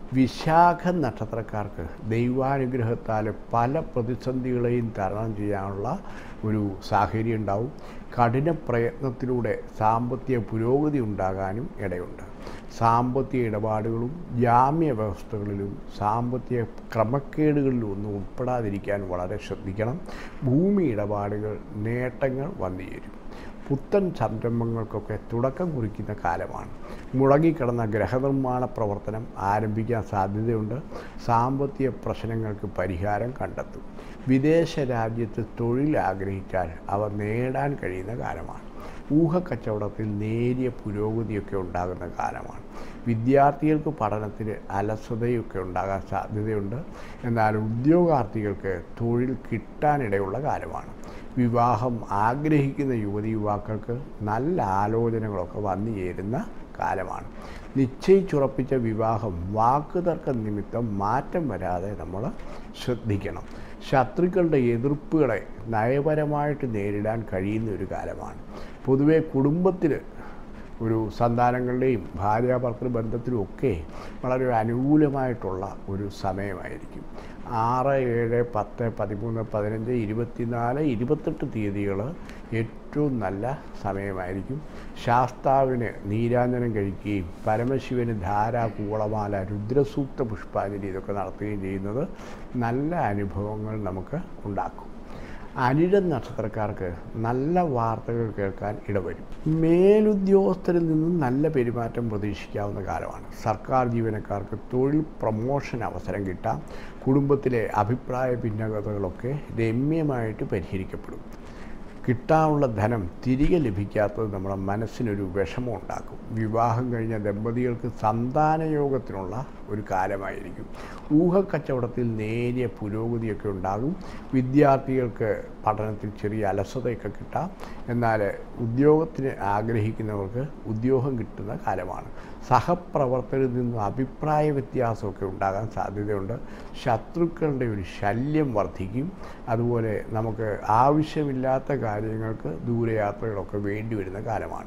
വിശാഖ നക്ഷത്രക്കാർക്ക് ദൈവാനുഗ്രഹത്താൽ പല പ്രതിസന്ധികളെയും തരണം ചെയ്യാനുള്ള ഒരു സാഹചര്യം ഉണ്ടാവും കഠിന പ്രയത്നത്തിലൂടെ സാമ്പത്തിക പുരോഗതി ഉണ്ടാകാനും ഇടയുണ്ട് സാമ്പത്തിക ഇടപാടുകളും ജാമ്യ വ്യവസ്ഥകളിലും സാമ്പത്തിക ക്രമക്കേടുകളിലും ഒന്നും ഉൾപ്പെടാതിരിക്കാൻ വളരെ ശ്രദ്ധിക്കണം ഭൂമി ഇടപാടുകൾ നേട്ടങ്ങൾ വന്നു ചേരും പുത്തൻ സംരംഭങ്ങൾക്കൊക്കെ തുടക്കം കുറിക്കുന്ന കാലമാണ് മുടങ്ങിക്കിടന്ന ഗ്രഹനിർമ്മാണ പ്രവർത്തനം ആരംഭിക്കാൻ സാധ്യതയുണ്ട് സാമ്പത്തിക പ്രശ്നങ്ങൾക്ക് പരിഹാരം കണ്ടെത്തും വിദേശ രാജ്യത്ത് തൊഴിൽ ആഗ്രഹിച്ചാൽ അവ നേടാൻ കഴിയുന്ന കാലമാണ് ഊഹക്കച്ചവടത്തിൽ നേരിയ പുരോഗതിയൊക്കെ ഉണ്ടാകുന്ന കാലമാണ് വിദ്യാർത്ഥികൾക്ക് പഠനത്തിന് അലസതയൊക്കെ ഉണ്ടാകാൻ സാധ്യതയുണ്ട് എന്നാൽ ഉദ്യോഗാർത്ഥികൾക്ക് തൊഴിൽ കിട്ടാനിടയുള്ള കാലമാണ് വിവാഹം ആഗ്രഹിക്കുന്ന യുവതി യുവാക്കൾക്ക് നല്ല ആലോചനകളൊക്കെ വന്നു ചേരുന്ന കാലമാണ് നിശ്ചയിച്ചുറപ്പിച്ച വിവാഹം വാക്കുതർക്ക നിമിത്തം മാറ്റം വരാതെ നമ്മൾ ശ്രദ്ധിക്കണം ശത്രുക്കളുടെ എതിർപ്പുകളെ നയപരമായിട്ട് നേരിടാൻ കഴിയുന്ന ഒരു കാലമാണ് പൊതുവെ കുടുംബത്തിൽ ഒരു സന്താനങ്ങളുടെയും ഭാര്യാഭർത്തൃ ബന്ധത്തിലും ഒക്കെ വളരെ അനുകൂലമായിട്ടുള്ള ഒരു സമയമായിരിക്കും ആറ് ഏഴ് പത്ത് പതിമൂന്ന് പതിനഞ്ച് ഇരുപത്തിനാല് ഇരുപത്തെട്ട് തീയതികൾ ഏറ്റവും നല്ല സമയമായിരിക്കും ശാസ്താവിന് നീരാഞ്ജനം കഴിക്കുകയും പരമശിവന് ധാര കൂളമാല രുദ്രസൂക്ത പുഷ്പാഞ്ജലി ഇതൊക്കെ നടത്തുകയും ചെയ്യുന്നത് നല്ല അനുഭവങ്ങൾ നമുക്ക് ഉണ്ടാക്കും അനിഴ നക്ഷത്രക്കാർക്ക് നല്ല വാർത്തകൾ കേൾക്കാൻ ഇടവരും മേലുദ്യോഗസ്ഥരിൽ നിന്നും നല്ല പെരുമാറ്റം പ്രതീക്ഷിക്കാവുന്ന കാലമാണ് സർക്കാർ ജീവനക്കാർക്ക് തൊഴിൽ പ്രൊമോഷൻ അവസരം കിട്ടാം കുടുംബത്തിലെ അഭിപ്രായ ഭിന്നതകളൊക്കെ രമ്യമായിട്ട് പരിഹരിക്കപ്പെടും കിട്ടാനുള്ള ധനം തിരികെ ലഭിക്കാത്തത് നമ്മുടെ മനസ്സിനൊരു വിഷമം ഉണ്ടാക്കും വിവാഹം കഴിഞ്ഞ ദമ്പതികൾക്ക് സന്താനയോഗത്തിനുള്ള ഒരു കാലമായിരിക്കും ഊഹക്കച്ചവടത്തിൽ നേരിയ പുരോഗതിയൊക്കെ ഉണ്ടാകും വിദ്യാർത്ഥികൾക്ക് പഠനത്തിൽ ചെറിയ അലസതയൊക്കെ കിട്ടാം എന്നാൽ ഉദ്യോഗത്തിന് ആഗ്രഹിക്കുന്നവർക്ക് ഉദ്യോഗം കിട്ടുന്ന കാലമാണ് സഹപ്രവർത്തകരിൽ നിന്നും അഭിപ്രായ വ്യത്യാസമൊക്കെ ഉണ്ടാകാൻ സാധ്യതയുണ്ട് ശത്രുക്കളുടെ ഒരു ശല്യം വർദ്ധിക്കും അതുപോലെ നമുക്ക് ആവശ്യമില്ലാത്ത കാര്യങ്ങൾക്ക് ദൂരയാത്രകളൊക്കെ വേണ്ടി വരുന്ന കാലമാണ്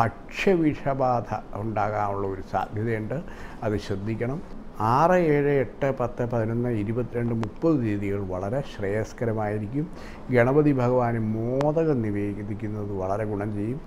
ഭക്ഷ്യവിഷബാധ ഉണ്ടാകാനുള്ള ഒരു സാധ്യതയുണ്ട് അത് ശ്രദ്ധിക്കണം ആറ് ഏഴ് എട്ട് പത്ത് പതിനൊന്ന് ഇരുപത്തിരണ്ട് മുപ്പത് തീയതികൾ വളരെ ശ്രേയസ്കരമായിരിക്കും ഗണപതി ഭഗവാന് മോദകം നിവേദിക്കുന്നത് വളരെ ഗുണം ചെയ്യും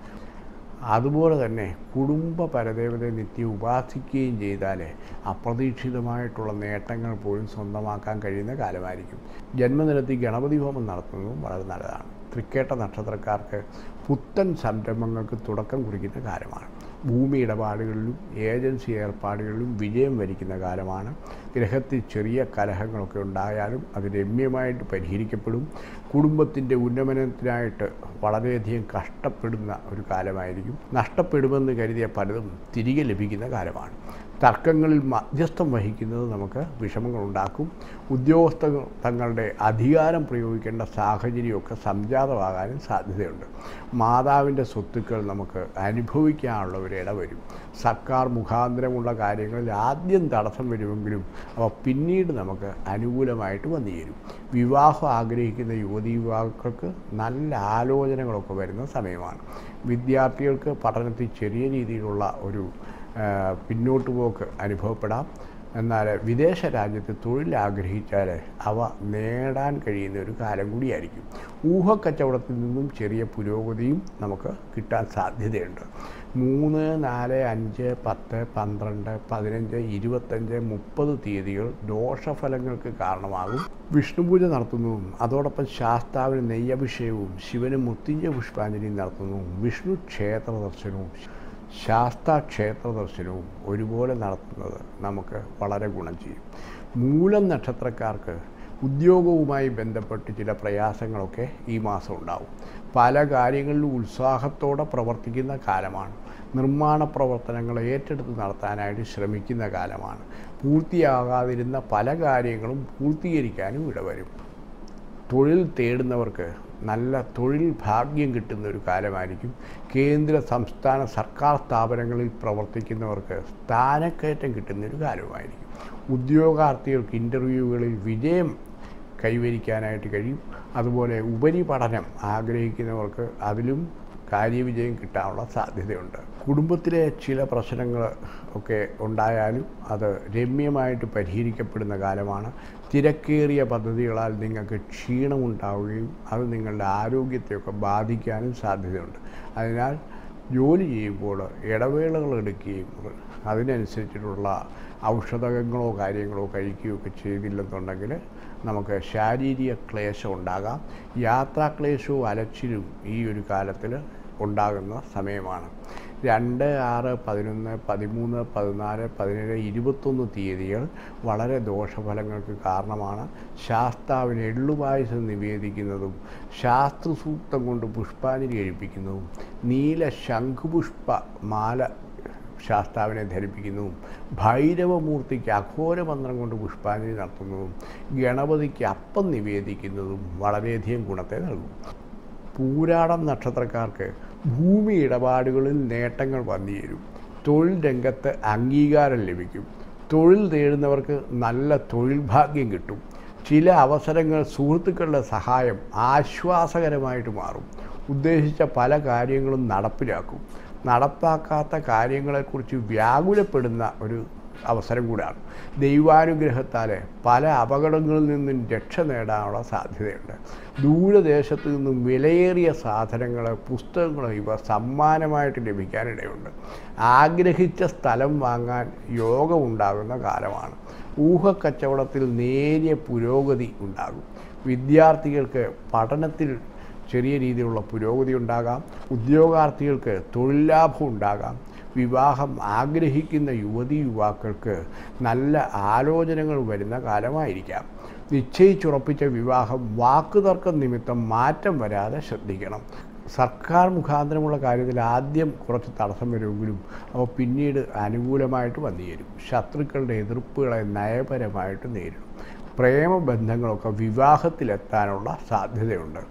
അതുപോലെ തന്നെ കുടുംബ പരദേവതയെ നിത്യം ഉപാസിക്കുകയും ചെയ്താൽ അപ്രതീക്ഷിതമായിട്ടുള്ള നേട്ടങ്ങൾ പോലും സ്വന്തമാക്കാൻ കഴിയുന്ന കാലമായിരിക്കും ജന്മനിലത്തിൽ ഗണപതി ഹോമം നടത്തുന്നതും വളരെ നല്ലതാണ് തൃക്കേട്ട നക്ഷത്രക്കാർക്ക് പുത്തൻ സംരംഭങ്ങൾക്ക് തുടക്കം കുറിക്കുന്ന കാലമാണ് ഭൂമി ഇടപാടുകളിലും ഏജൻസി ഏർപ്പാടുകളിലും വിജയം വരിക്കുന്ന കാലമാണ് ഗ്രഹത്തിൽ ചെറിയ കലഹങ്ങളൊക്കെ ഉണ്ടായാലും അത് രമ്യമായിട്ട് പരിഹരിക്കപ്പെടും കുടുംബത്തിൻ്റെ ഉന്നമനത്തിനായിട്ട് വളരെയധികം കഷ്ടപ്പെടുന്ന ഒരു കാലമായിരിക്കും നഷ്ടപ്പെടുമെന്ന് കരുതിയ പലതും തിരികെ ലഭിക്കുന്ന കാലമാണ് തർക്കങ്ങളിൽ മധ്യസ്ഥം വഹിക്കുന്നത് നമുക്ക് വിഷമങ്ങളുണ്ടാക്കും ഉദ്യോഗസ്ഥർ തങ്ങളുടെ അധികാരം പ്രയോഗിക്കേണ്ട സാഹചര്യമൊക്കെ സംജാതമാകാനും സാധ്യതയുണ്ട് മാതാവിൻ്റെ സ്വത്തുക്കൾ നമുക്ക് അനുഭവിക്കാനുള്ള ഒരു ഇടവരും സർക്കാർ മുഖാന്തരമുള്ള കാര്യങ്ങളിൽ ആദ്യം തടസ്സം വരുമെങ്കിലും അവ പിന്നീട് നമുക്ക് അനുകൂലമായിട്ട് വന്നു ചേരും വിവാഹം ആഗ്രഹിക്കുന്ന യുവതി യുവാക്കൾക്ക് നല്ല ആലോചനകളൊക്കെ വരുന്ന സമയമാണ് വിദ്യാർത്ഥികൾക്ക് പഠനത്തിൽ ചെറിയ രീതിയിലുള്ള ഒരു ആ, പിന്നോട്ട് പോക്ക് അനുഭവപ്പെടാം എന്നാൽ വിദേശ രാജ്യത്ത് തൊഴിൽ ആഗ്രഹിച്ചാൽ അവ നേടാൻ കഴിയുന്ന ഒരു കാലം കൂടിയായിരിക്കും ഊഹക്കച്ചവടത്തിൽ നിന്നും ചെറിയ പുരോഗതിയും നമുക്ക് കിട്ടാൻ സാധ്യതയുണ്ട് മൂന്ന് നാല് അഞ്ച് പത്ത് പന്ത്രണ്ട് പതിനഞ്ച് ഇരുപത്തഞ്ച് മുപ്പത് തീയതികൾ ദോഷഫലങ്ങൾക്ക് കാരണമാകും വിഷ്ണുപൂജ നടത്തുന്നതും അതോടൊപ്പം ശാസ്താവിന് നെയ്യഭിഷേകവും ശിവന് മുത്തിഞ്ച പുഷ്പാഞ്ജലിയും നടത്തുന്നതും വിഷ്ണു ക്ഷേത്ര ദർശനവും ശാസ്താ ക്ഷേത്ര ദർശനവും ഒരുപോലെ നടത്തുന്നത് നമുക്ക് വളരെ ഗുണം ചെയ്യും മൂലം നക്ഷത്രക്കാർക്ക് ഉദ്യോഗവുമായി ബന്ധപ്പെട്ട് ചില പ്രയാസങ്ങളൊക്കെ ഈ മാസം ഉണ്ടാവും പല കാര്യങ്ങളിലും ഉത്സാഹത്തോടെ പ്രവർത്തിക്കുന്ന കാലമാണ് നിർമ്മാണ പ്രവർത്തനങ്ങൾ ഏറ്റെടുത്ത് നടത്താനായിട്ട് ശ്രമിക്കുന്ന കാലമാണ് പൂർത്തിയാകാതിരുന്ന പല കാര്യങ്ങളും പൂർത്തീകരിക്കാനും ഇടവരും തൊഴിൽ തേടുന്നവർക്ക് നല്ല തൊഴിൽ ഭാഗ്യം കിട്ടുന്ന ഒരു കാലമായിരിക്കും കേന്ദ്ര സംസ്ഥാന സർക്കാർ സ്ഥാപനങ്ങളിൽ പ്രവർത്തിക്കുന്നവർക്ക് സ്ഥാനക്കയറ്റം കിട്ടുന്ന ഒരു കാലമായിരിക്കും ഉദ്യോഗാർത്ഥികൾക്ക് ഇൻ്റർവ്യൂകളിൽ വിജയം കൈവരിക്കാനായിട്ട് കഴിയും അതുപോലെ ഉപരിപഠനം ആഗ്രഹിക്കുന്നവർക്ക് അതിലും കാര്യവിജയം കിട്ടാനുള്ള സാധ്യതയുണ്ട് കുടുംബത്തിലെ ചില പ്രശ്നങ്ങൾ ഒക്കെ ഉണ്ടായാലും അത് രമ്യമായിട്ട് പരിഹരിക്കപ്പെടുന്ന കാലമാണ് തിരക്കേറിയ പദ്ധതികളാൽ നിങ്ങൾക്ക് ക്ഷീണമുണ്ടാവുകയും അത് നിങ്ങളുടെ ആരോഗ്യത്തെയൊക്കെ ബാധിക്കാനും സാധ്യതയുണ്ട് അതിനാൽ ജോലി ചെയ്യുമ്പോൾ ഇടവേളകൾ എടുക്കുകയും അതിനനുസരിച്ചിട്ടുള്ള ഔഷധങ്ങളോ കാര്യങ്ങളോ കഴിക്കുകയോ ഒക്കെ ചെയ്തില്ലെന്നുണ്ടെങ്കിൽ നമുക്ക് ശാരീരിക ക്ലേശം ഉണ്ടാകാം യാത്രാക്ലേശവും അലച്ചിലും ഈ ഒരു കാലത്തിൽ ഉണ്ടാകുന്ന സമയമാണ് രണ്ട് ആറ് പതിനൊന്ന് പതിമൂന്ന് പതിനാല് പതിനേഴ് ഇരുപത്തൊന്ന് തീയതികൾ വളരെ ദോഷഫലങ്ങൾക്ക് കാരണമാണ് ശാസ്താവിന് എള്ളുപായസം നിവേദിക്കുന്നതും ശാസ്ത്രസൂക്തം കൊണ്ട് പുഷ്പാഞ്ജലി കഴിപ്പിക്കുന്നതും നീല ശംഖുപുഷ്പ മാല ശാസ്താവിനെ ധരിപ്പിക്കുന്നതും ഭൈരവമൂർത്തിക്ക് അഘോരമന്ത്രം കൊണ്ട് പുഷ്പാഞ്ജലി നടത്തുന്നതും ഗണപതിക്ക് അപ്പം നിവേദിക്കുന്നതും വളരെയധികം ഗുണത്തെ നൽകും പൂരാടം നക്ഷത്രക്കാർക്ക് ഭൂമി ഇടപാടുകളിൽ നേട്ടങ്ങൾ വന്നുചേരും തൊഴിൽ രംഗത്ത് അംഗീകാരം ലഭിക്കും തൊഴിൽ തേടുന്നവർക്ക് നല്ല തൊഴിൽ ഭാഗ്യം കിട്ടും ചില അവസരങ്ങൾ സുഹൃത്തുക്കളുടെ സഹായം ആശ്വാസകരമായിട്ട് മാറും ഉദ്ദേശിച്ച പല കാര്യങ്ങളും നടപ്പിലാക്കും നടപ്പാക്കാത്ത കാര്യങ്ങളെക്കുറിച്ച് വ്യാകുലപ്പെടുന്ന ഒരു അവസരം കൂടാണ് ദൈവാനുഗ്രഹത്താൽ പല അപകടങ്ങളിൽ നിന്നും രക്ഷ നേടാനുള്ള സാധ്യതയുണ്ട് ദൂരദേശത്തു നിന്നും വിലയേറിയ സാധനങ്ങൾ പുസ്തകങ്ങൾ ഇവ സമ്മാനമായിട്ട് ലഭിക്കാനിടയുണ്ട് ആഗ്രഹിച്ച സ്ഥലം വാങ്ങാൻ യോഗമുണ്ടാകുന്ന കാലമാണ് ഊഹക്കച്ചവടത്തിൽ നേരിയ പുരോഗതി ഉണ്ടാകും വിദ്യാർത്ഥികൾക്ക് പഠനത്തിൽ ചെറിയ രീതിയിലുള്ള പുരോഗതി ഉണ്ടാകാം ഉദ്യോഗാർത്ഥികൾക്ക് തൊഴിൽ ലാഭം ഉണ്ടാകാം വിവാഹം ആഗ്രഹിക്കുന്ന യുവതി യുവാക്കൾക്ക് നല്ല ആലോചനകൾ വരുന്ന കാലമായിരിക്കാം നിശ്ചയിച്ചുറപ്പിച്ച വിവാഹം വാക്കുതർക്കം നിമിത്തം മാറ്റം വരാതെ ശ്രദ്ധിക്കണം സർക്കാർ മുഖാന്തരമുള്ള കാര്യത്തിൽ ആദ്യം കുറച്ച് തടസ്സം വരുമെങ്കിലും അവ പിന്നീട് അനുകൂലമായിട്ട് വന്നു ചേരും ശത്രുക്കളുടെ എതിർപ്പുകളെ നയപരമായിട്ട് നേരിടും പ്രേമബന്ധങ്ങളൊക്കെ വിവാഹത്തിലെത്താനുള്ള സാധ്യതയുണ്ട്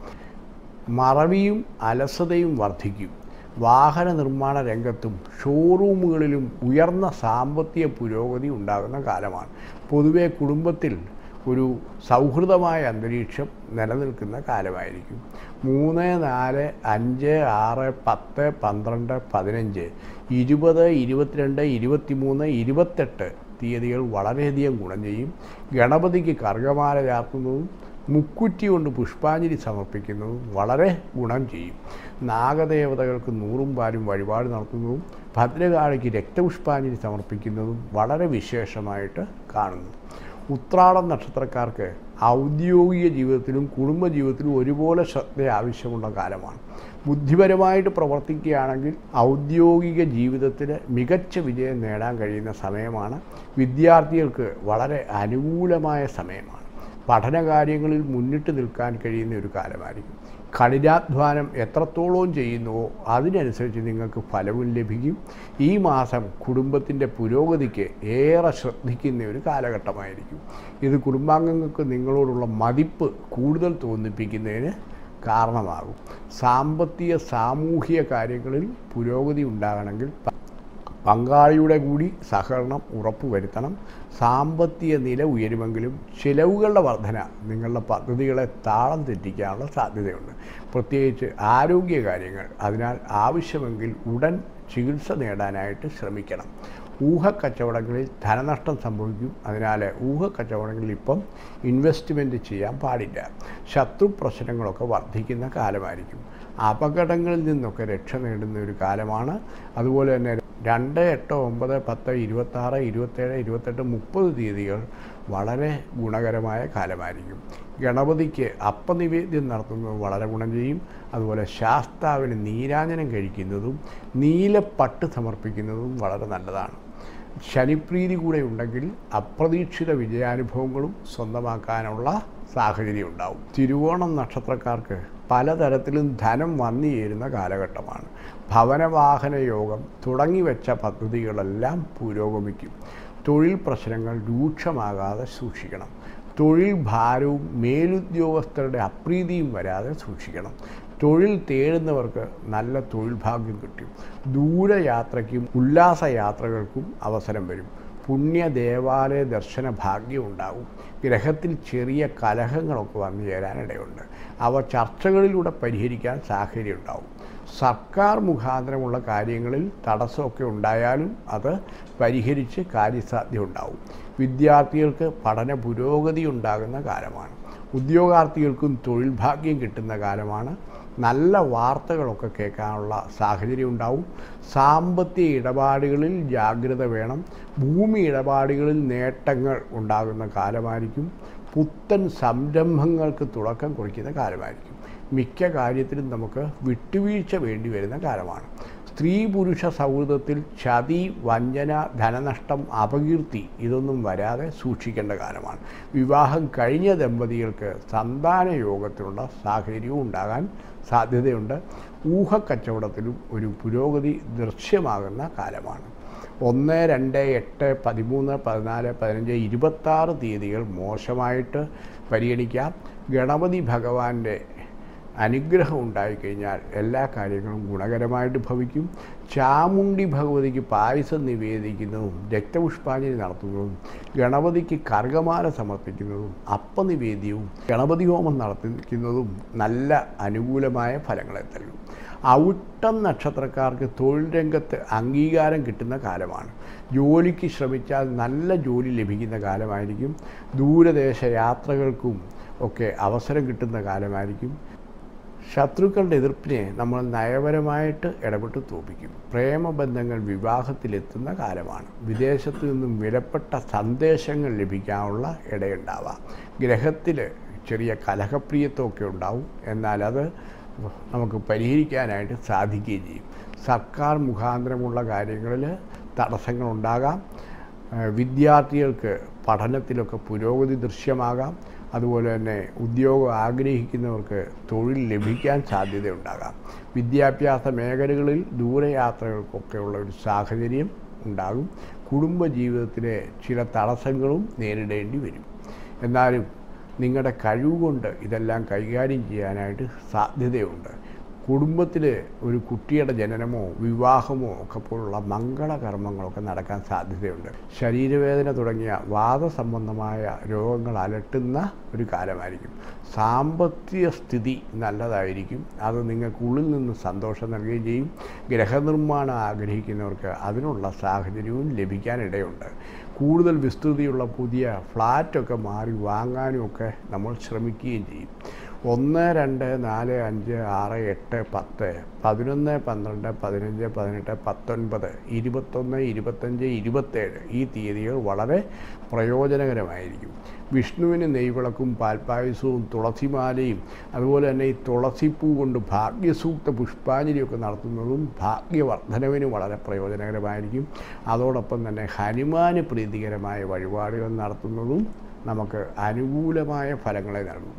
മറവിയും അലസതയും വർദ്ധിക്കും വാഹന നിർമ്മാണ രംഗത്തും ഷോറൂമുകളിലും ഉയർന്ന സാമ്പത്തിക പുരോഗതി ഉണ്ടാകുന്ന കാലമാണ് പൊതുവെ കുടുംബത്തിൽ ഒരു സൗഹൃദമായ അന്തരീക്ഷം നിലനിൽക്കുന്ന കാലമായിരിക്കും മൂന്ന് നാല് അഞ്ച് ആറ് പത്ത് പന്ത്രണ്ട് പതിനഞ്ച് ഇരുപത് ഇരുപത്തിരണ്ട് ഇരുപത്തിമൂന്ന് ഇരുപത്തെട്ട് തീയതികൾ വളരെയധികം ഗുണം ചെയ്യും ഗണപതിക്ക് കർഗമാല ചാർത്തുന്നതും മുക്കുറ്റി കൊണ്ട് പുഷ്പാഞ്ജലി സമർപ്പിക്കുന്നതും വളരെ ഗുണം ചെയ്യും നാഗദേവതകൾക്ക് നൂറും പാലും വഴിപാട് നടത്തുന്നതും ഭദ്രകാളിക്ക് രക്തപുഷ്പാഞ്ജലി സമർപ്പിക്കുന്നതും വളരെ വിശേഷമായിട്ട് കാണുന്നു ഉത്രാടം നക്ഷത്രക്കാർക്ക് ഔദ്യോഗിക ജീവിതത്തിലും കുടുംബജീവിതത്തിലും ഒരുപോലെ ശ്രദ്ധ ആവശ്യമുള്ള കാലമാണ് ബുദ്ധിപരമായിട്ട് പ്രവർത്തിക്കുകയാണെങ്കിൽ ഔദ്യോഗിക ജീവിതത്തിൽ മികച്ച വിജയം നേടാൻ കഴിയുന്ന സമയമാണ് വിദ്യാർത്ഥികൾക്ക് വളരെ അനുകൂലമായ സമയമാണ് പഠനകാര്യങ്ങളിൽ മുന്നിട്ട് നിൽക്കാൻ കഴിയുന്ന ഒരു കാലമായിരിക്കും കഠിനാധ്വാനം എത്രത്തോളം ചെയ്യുന്നുവോ അതിനനുസരിച്ച് നിങ്ങൾക്ക് ഫലവും ലഭിക്കും ഈ മാസം കുടുംബത്തിൻ്റെ പുരോഗതിക്ക് ഏറെ ശ്രദ്ധിക്കുന്ന ഒരു കാലഘട്ടമായിരിക്കും ഇത് കുടുംബാംഗങ്ങൾക്ക് നിങ്ങളോടുള്ള മതിപ്പ് കൂടുതൽ തോന്നിപ്പിക്കുന്നതിന് കാരണമാകും സാമ്പത്തിക സാമൂഹിക കാര്യങ്ങളിൽ പുരോഗതി ഉണ്ടാകണമെങ്കിൽ പങ്കാളിയുടെ കൂടി സഹകരണം ഉറപ്പുവരുത്തണം സാമ്പത്തിക നില ഉയരുമെങ്കിലും ചിലവുകളുടെ വർധന നിങ്ങളുടെ പദ്ധതികളെ താളം തെറ്റിക്കാനുള്ള സാധ്യതയുണ്ട് പ്രത്യേകിച്ച് ആരോഗ്യ കാര്യങ്ങൾ അതിനാൽ ആവശ്യമെങ്കിൽ ഉടൻ ചികിത്സ നേടാനായിട്ട് ശ്രമിക്കണം ഊഹക്കച്ചവടങ്ങളിൽ ധനനഷ്ടം സംഭവിക്കും അതിനാൽ ഊഹക്കച്ചവടങ്ങളിൽ ഇപ്പം ഇൻവെസ്റ്റ്മെൻറ്റ് ചെയ്യാൻ പാടില്ല ശത്രു പ്രശ്നങ്ങളൊക്കെ വർദ്ധിക്കുന്ന കാലമായിരിക്കും അപകടങ്ങളിൽ നിന്നൊക്കെ രക്ഷ നേടുന്ന ഒരു കാലമാണ് അതുപോലെ തന്നെ രണ്ട് എട്ട് ഒമ്പത് പത്ത് ഇരുപത്താറ് ഇരുപത്തേഴ് ഇരുപത്തെട്ട് മുപ്പത് തീയതികൾ വളരെ ഗുണകരമായ കാലമായിരിക്കും ഗണപതിക്ക് അപ്പനിവേദ്യം നടത്തുന്നത് വളരെ ഗുണം ചെയ്യും അതുപോലെ ശാസ്താവിന് നീരാഞ്ജനം കഴിക്കുന്നതും നീലപ്പട്ട് സമർപ്പിക്കുന്നതും വളരെ നല്ലതാണ് ശനിപ്രീതി കൂടെ ഉണ്ടെങ്കിൽ അപ്രതീക്ഷിത വിജയാനുഭവങ്ങളും സ്വന്തമാക്കാനുള്ള സാഹചര്യം ഉണ്ടാവും തിരുവോണം നക്ഷത്രക്കാർക്ക് പലതരത്തിലും ധനം വന്നു ചേരുന്ന കാലഘട്ടമാണ് ഭവനവാഹന യോഗം തുടങ്ങിവെച്ച പദ്ധതികളെല്ലാം പുരോഗമിക്കും തൊഴിൽ പ്രശ്നങ്ങൾ രൂക്ഷമാകാതെ സൂക്ഷിക്കണം തൊഴിൽ ഭാരവും മേലുദ്യോഗസ്ഥരുടെ അപ്രീതിയും വരാതെ സൂക്ഷിക്കണം തൊഴിൽ തേടുന്നവർക്ക് നല്ല തൊഴിൽ ഭാഗ്യം കിട്ടും ദൂരയാത്രയ്ക്കും ഉല്ലാസ യാത്രകൾക്കും അവസരം വരും പുണ്യ ദേവാലയ ദർശന ഭാഗ്യം ഉണ്ടാകും ഗ്രഹത്തിൽ ചെറിയ കലഹങ്ങളൊക്കെ വന്നു ചേരാനിടയുണ്ട് അവ ചർച്ചകളിലൂടെ പരിഹരിക്കാൻ സാഹചര്യം ഉണ്ടാവും സർക്കാർ മുഖാന്തരമുള്ള കാര്യങ്ങളിൽ തടസ്സമൊക്കെ ഉണ്ടായാലും അത് പരിഹരിച്ച് കാര്യസാധ്യം ഉണ്ടാവും വിദ്യാർത്ഥികൾക്ക് പഠന പുരോഗതി ഉണ്ടാകുന്ന കാലമാണ് ഉദ്യോഗാർത്ഥികൾക്കും തൊഴിൽ ഭാഗ്യം കിട്ടുന്ന കാലമാണ് നല്ല വാർത്തകളൊക്കെ കേൾക്കാനുള്ള സാഹചര്യം ഉണ്ടാവും സാമ്പത്തിക ഇടപാടുകളിൽ ജാഗ്രത വേണം ഭൂമി ഇടപാടുകളിൽ നേട്ടങ്ങൾ ഉണ്ടാകുന്ന കാലമായിരിക്കും പുത്തൻ സംരംഭങ്ങൾക്ക് തുടക്കം കുറിക്കുന്ന കാലമായിരിക്കും മിക്ക കാര്യത്തിലും നമുക്ക് വിട്ടുവീഴ്ച വേണ്ടി വരുന്ന കാലമാണ് സ്ത്രീ പുരുഷ സൗഹൃദത്തിൽ ചതി വഞ്ചന ധനനഷ്ടം അപകീർത്തി ഇതൊന്നും വരാതെ സൂക്ഷിക്കേണ്ട കാലമാണ് വിവാഹം കഴിഞ്ഞ ദമ്പതികൾക്ക് സന്താന യോഗത്തിനുള്ള സാഹചര്യവും ഉണ്ടാകാൻ സാധ്യതയുണ്ട് ഊഹക്കച്ചവടത്തിലും ഒരു പുരോഗതി ദൃശ്യമാകുന്ന കാലമാണ് ഒന്ന് രണ്ട് എട്ട് പതിമൂന്ന് പതിനാല് പതിനഞ്ച് ഇരുപത്താറ് തീയതികൾ മോശമായിട്ട് പരിഗണിക്കാം ഗണപതി ഭഗവാന്റെ അനുഗ്രഹം ഉണ്ടായിക്കഴിഞ്ഞാൽ എല്ലാ കാര്യങ്ങളും ഗുണകരമായിട്ട് ഭവിക്കും ചാമുണ്ടി ഭഗവതിക്ക് പായസം നിവേദിക്കുന്നതും രക്തപുഷ്പാഞ്ജലി നടത്തുന്നതും ഗണപതിക്ക് കർഗമാല സമർപ്പിക്കുന്നതും അപ്പനിവേദ്യവും ഗണപതി ഹോമം നടത്തിക്കുന്നതും നല്ല അനുകൂലമായ ഫലങ്ങളെ തരും ഔട്ടം നക്ഷത്രക്കാർക്ക് തൊഴിൽ രംഗത്ത് അംഗീകാരം കിട്ടുന്ന കാലമാണ് ജോലിക്ക് ശ്രമിച്ചാൽ നല്ല ജോലി ലഭിക്കുന്ന കാലമായിരിക്കും ദൂരദേശ യാത്രകൾക്കും ഒക്കെ അവസരം കിട്ടുന്ന കാലമായിരിക്കും ശത്രുക്കളുടെ എതിർപ്പിനെ നമ്മൾ നയപരമായിട്ട് ഇടപെട്ട് തോപ്പിക്കും പ്രേമബന്ധങ്ങൾ വിവാഹത്തിലെത്തുന്ന കാലമാണ് വിദേശത്തു നിന്നും വിലപ്പെട്ട സന്ദേശങ്ങൾ ലഭിക്കാനുള്ള ഇടയുണ്ടാവാം ഗ്രഹത്തിൽ ചെറിയ കലഹപ്രിയത്വമൊക്കെ ഉണ്ടാവും എന്നാൽ അത് നമുക്ക് പരിഹരിക്കാനായിട്ട് സാധിക്കുകയും ചെയ്യും സർക്കാർ മുഖാന്തരമുള്ള കാര്യങ്ങളിൽ തടസ്സങ്ങളുണ്ടാകാം ഏഹ് വിദ്യാർത്ഥികൾക്ക് പഠനത്തിലൊക്കെ പുരോഗതി ദൃശ്യമാകാം അതുപോലെ തന്നെ ഉദ്യോഗം ആഗ്രഹിക്കുന്നവർക്ക് തൊഴിൽ ലഭിക്കാൻ സാധ്യതയുണ്ടാകാം വിദ്യാഭ്യാസ മേഖലകളിൽ ദൂരയാത്രകൾക്കൊക്കെ ഉള്ള ഒരു സാഹചര്യം ഉണ്ടാകും കുടുംബജീവിതത്തിലെ ചില തടസ്സങ്ങളും നേരിടേണ്ടി വരും എന്നാലും നിങ്ങളുടെ കഴിവുകൊണ്ട് ഇതെല്ലാം കൈകാര്യം ചെയ്യാനായിട്ട് സാധ്യതയുണ്ട് കുടുംബത്തിൽ ഒരു കുട്ടിയുടെ ജനനമോ വിവാഹമോ ഒക്കെ പോലുള്ള മംഗളകർമ്മങ്ങളൊക്കെ നടക്കാൻ സാധ്യതയുണ്ട് ശരീരവേദന തുടങ്ങിയ വാദസംബന്ധമായ രോഗങ്ങൾ അലട്ടുന്ന ഒരു കാലമായിരിക്കും സാമ്പത്തിക സ്ഥിതി നല്ലതായിരിക്കും അത് നിങ്ങൾക്കുള്ളിൽ നിന്ന് സന്തോഷം നൽകുകയും ചെയ്യും ഗ്രഹനിർമ്മാണം ആഗ്രഹിക്കുന്നവർക്ക് അതിനുള്ള സാഹചര്യവും ലഭിക്കാനിടയുണ്ട് കൂടുതൽ വിസ്തൃതിയുള്ള പുതിയ ഫ്ലാറ്റൊക്കെ മാറി വാങ്ങാനും ഒക്കെ നമ്മൾ ശ്രമിക്കുകയും ചെയ്യും ഒന്ന് രണ്ട് നാല് അഞ്ച് ആറ് എട്ട് പത്ത് പതിനൊന്ന് പന്ത്രണ്ട് പതിനഞ്ച് പതിനെട്ട് പത്തൊൻപത് ഇരുപത്തൊന്ന് ഇരുപത്തഞ്ച് ഇരുപത്തേഴ് ഈ തീയതികൾ വളരെ പ്രയോജനകരമായിരിക്കും വിഷ്ണുവിന് നെയ്വിളക്കും പാൽപ്പായസവും തുളസിമാലയും അതുപോലെ തന്നെ ഈ തുളസിപ്പൂ കൊണ്ട് ഭാഗ്യസൂക്ത പുഷ്പാഞ്ജലിയൊക്കെ നടത്തുന്നതും ഭാഗ്യവർദ്ധനവിന് വളരെ പ്രയോജനകരമായിരിക്കും അതോടൊപ്പം തന്നെ ഹനുമാന് പ്രീതികരമായ വഴിപാടുകൾ നടത്തുന്നതും നമുക്ക് അനുകൂലമായ ഫലങ്ങളെ നൽകും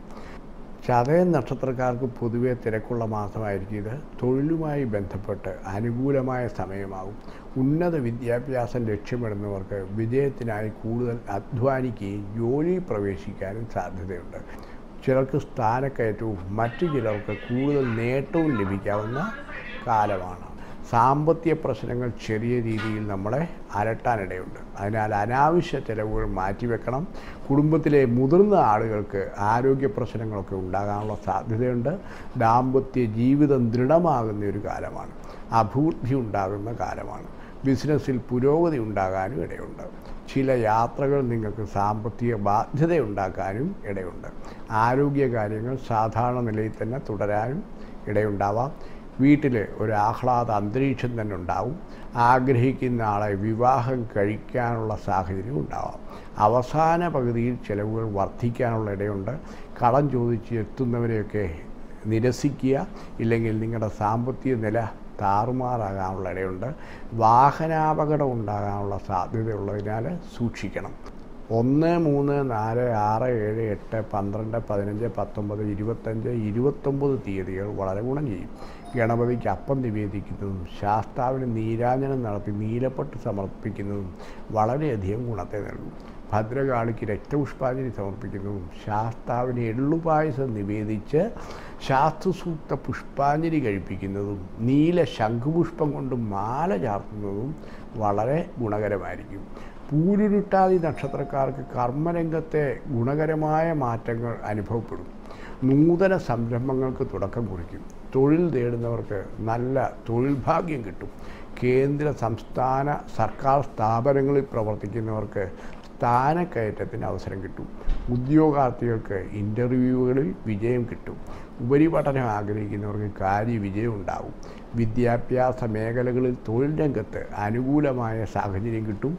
ചതയൻ നക്ഷത്രക്കാർക്ക് പൊതുവെ തിരക്കുള്ള മാസമായിരിക്കും ഇത് തൊഴിലുമായി ബന്ധപ്പെട്ട് അനുകൂലമായ സമയമാകും ഉന്നത വിദ്യാഭ്യാസം ലക്ഷ്യമിടുന്നവർക്ക് വിജയത്തിനായി കൂടുതൽ അധ്വാനിക്കുകയും ജോലിയിൽ പ്രവേശിക്കാനും സാധ്യതയുണ്ട് ചിലർക്ക് സ്ഥാനക്കയറ്റവും മറ്റു ചിലർക്ക് കൂടുതൽ നേട്ടവും ലഭിക്കാവുന്ന കാലമാണ് സാമ്പത്തിക പ്രശ്നങ്ങൾ ചെറിയ രീതിയിൽ നമ്മളെ അലട്ടാനിടയുണ്ട് അതിനാൽ അനാവശ്യ ചിലവുകൾ മാറ്റിവെക്കണം കുടുംബത്തിലെ മുതിർന്ന ആളുകൾക്ക് ആരോഗ്യ പ്രശ്നങ്ങളൊക്കെ ഉണ്ടാകാനുള്ള സാധ്യതയുണ്ട് ദാമ്പത്യ ജീവിതം ദൃഢമാകുന്ന ഒരു കാലമാണ് അഭിവൃദ്ധി ഉണ്ടാകുന്ന കാലമാണ് ബിസിനസ്സിൽ പുരോഗതി ഉണ്ടാകാനും ഇടയുണ്ട് ചില യാത്രകൾ നിങ്ങൾക്ക് സാമ്പത്തിക ബാധ്യത ഉണ്ടാക്കാനും ഇടയുണ്ട് ആരോഗ്യ കാര്യങ്ങൾ സാധാരണ നിലയിൽ തന്നെ തുടരാനും ഇടയുണ്ടാവാം വീട്ടിൽ ഒരു ആഹ്ലാദ അന്തരീക്ഷം തന്നെ ഉണ്ടാവും ആഗ്രഹിക്കുന്ന ആളെ വിവാഹം കഴിക്കാനുള്ള സാഹചര്യം ഉണ്ടാവാം അവസാന പകുതിയിൽ ചിലവുകൾ വർദ്ധിക്കാനുള്ള ഇടയുണ്ട് കടം ചോദിച്ച് എത്തുന്നവരെയൊക്കെ നിരസിക്കുക ഇല്ലെങ്കിൽ നിങ്ങളുടെ സാമ്പത്തിക നില താറുമാറാകാനുള്ള ഇടയുണ്ട് വാഹനാപകടം ഉണ്ടാകാനുള്ള സാധ്യതയുള്ളതിനാൽ സൂക്ഷിക്കണം ഒന്ന് മൂന്ന് നാല് ആറ് ഏഴ് എട്ട് പന്ത്രണ്ട് പതിനഞ്ച് പത്തൊമ്പത് ഇരുപത്തഞ്ച് ഇരുപത്തൊമ്പത് തീയതികൾ വളരെ ഗുണം ചെയ്യും ഗണപതിക്ക് അപ്പം നിവേദിക്കുന്നതും ശാസ്താവിന് നീരാഞ്ജനം നടത്തി നീലപ്പെട്ട് സമർപ്പിക്കുന്നതും വളരെയധികം ഗുണത്തെ നൽകും ഭദ്രകാളിക്ക് രക്തപുഷ്പാഞ്ജലി സമർപ്പിക്കുന്നതും ശാസ്താവിന് എള്ളുപായസം നിവേദിച്ച് ശാസ്ത്രസൂക്ത പുഷ്പാഞ്ജലി കഴിപ്പിക്കുന്നതും നീല ശംഖുപുഷ്പം കൊണ്ട് മാല ചാർത്തുന്നതും വളരെ ഗുണകരമായിരിക്കും പൂരുരുട്ടാതി നക്ഷത്രക്കാർക്ക് കർമ്മരംഗത്തെ ഗുണകരമായ മാറ്റങ്ങൾ അനുഭവപ്പെടും നൂതന സംരംഭങ്ങൾക്ക് തുടക്കം കുറിക്കും തൊഴിൽ തേടുന്നവർക്ക് നല്ല തൊഴിൽ ഭാഗ്യം കിട്ടും കേന്ദ്ര സംസ്ഥാന സർക്കാർ സ്ഥാപനങ്ങളിൽ പ്രവർത്തിക്കുന്നവർക്ക് സ്ഥാനക്കയറ്റത്തിന് അവസരം കിട്ടും ഉദ്യോഗാർത്ഥികൾക്ക് ഇൻ്റർവ്യൂകളിൽ വിജയം കിട്ടും ഉപരിപഠനം ആഗ്രഹിക്കുന്നവർക്ക് കാര്യവിജയം ഉണ്ടാവും വിദ്യാഭ്യാസ മേഖലകളിൽ തൊഴിൽ രംഗത്ത് അനുകൂലമായ സാഹചര്യം കിട്ടും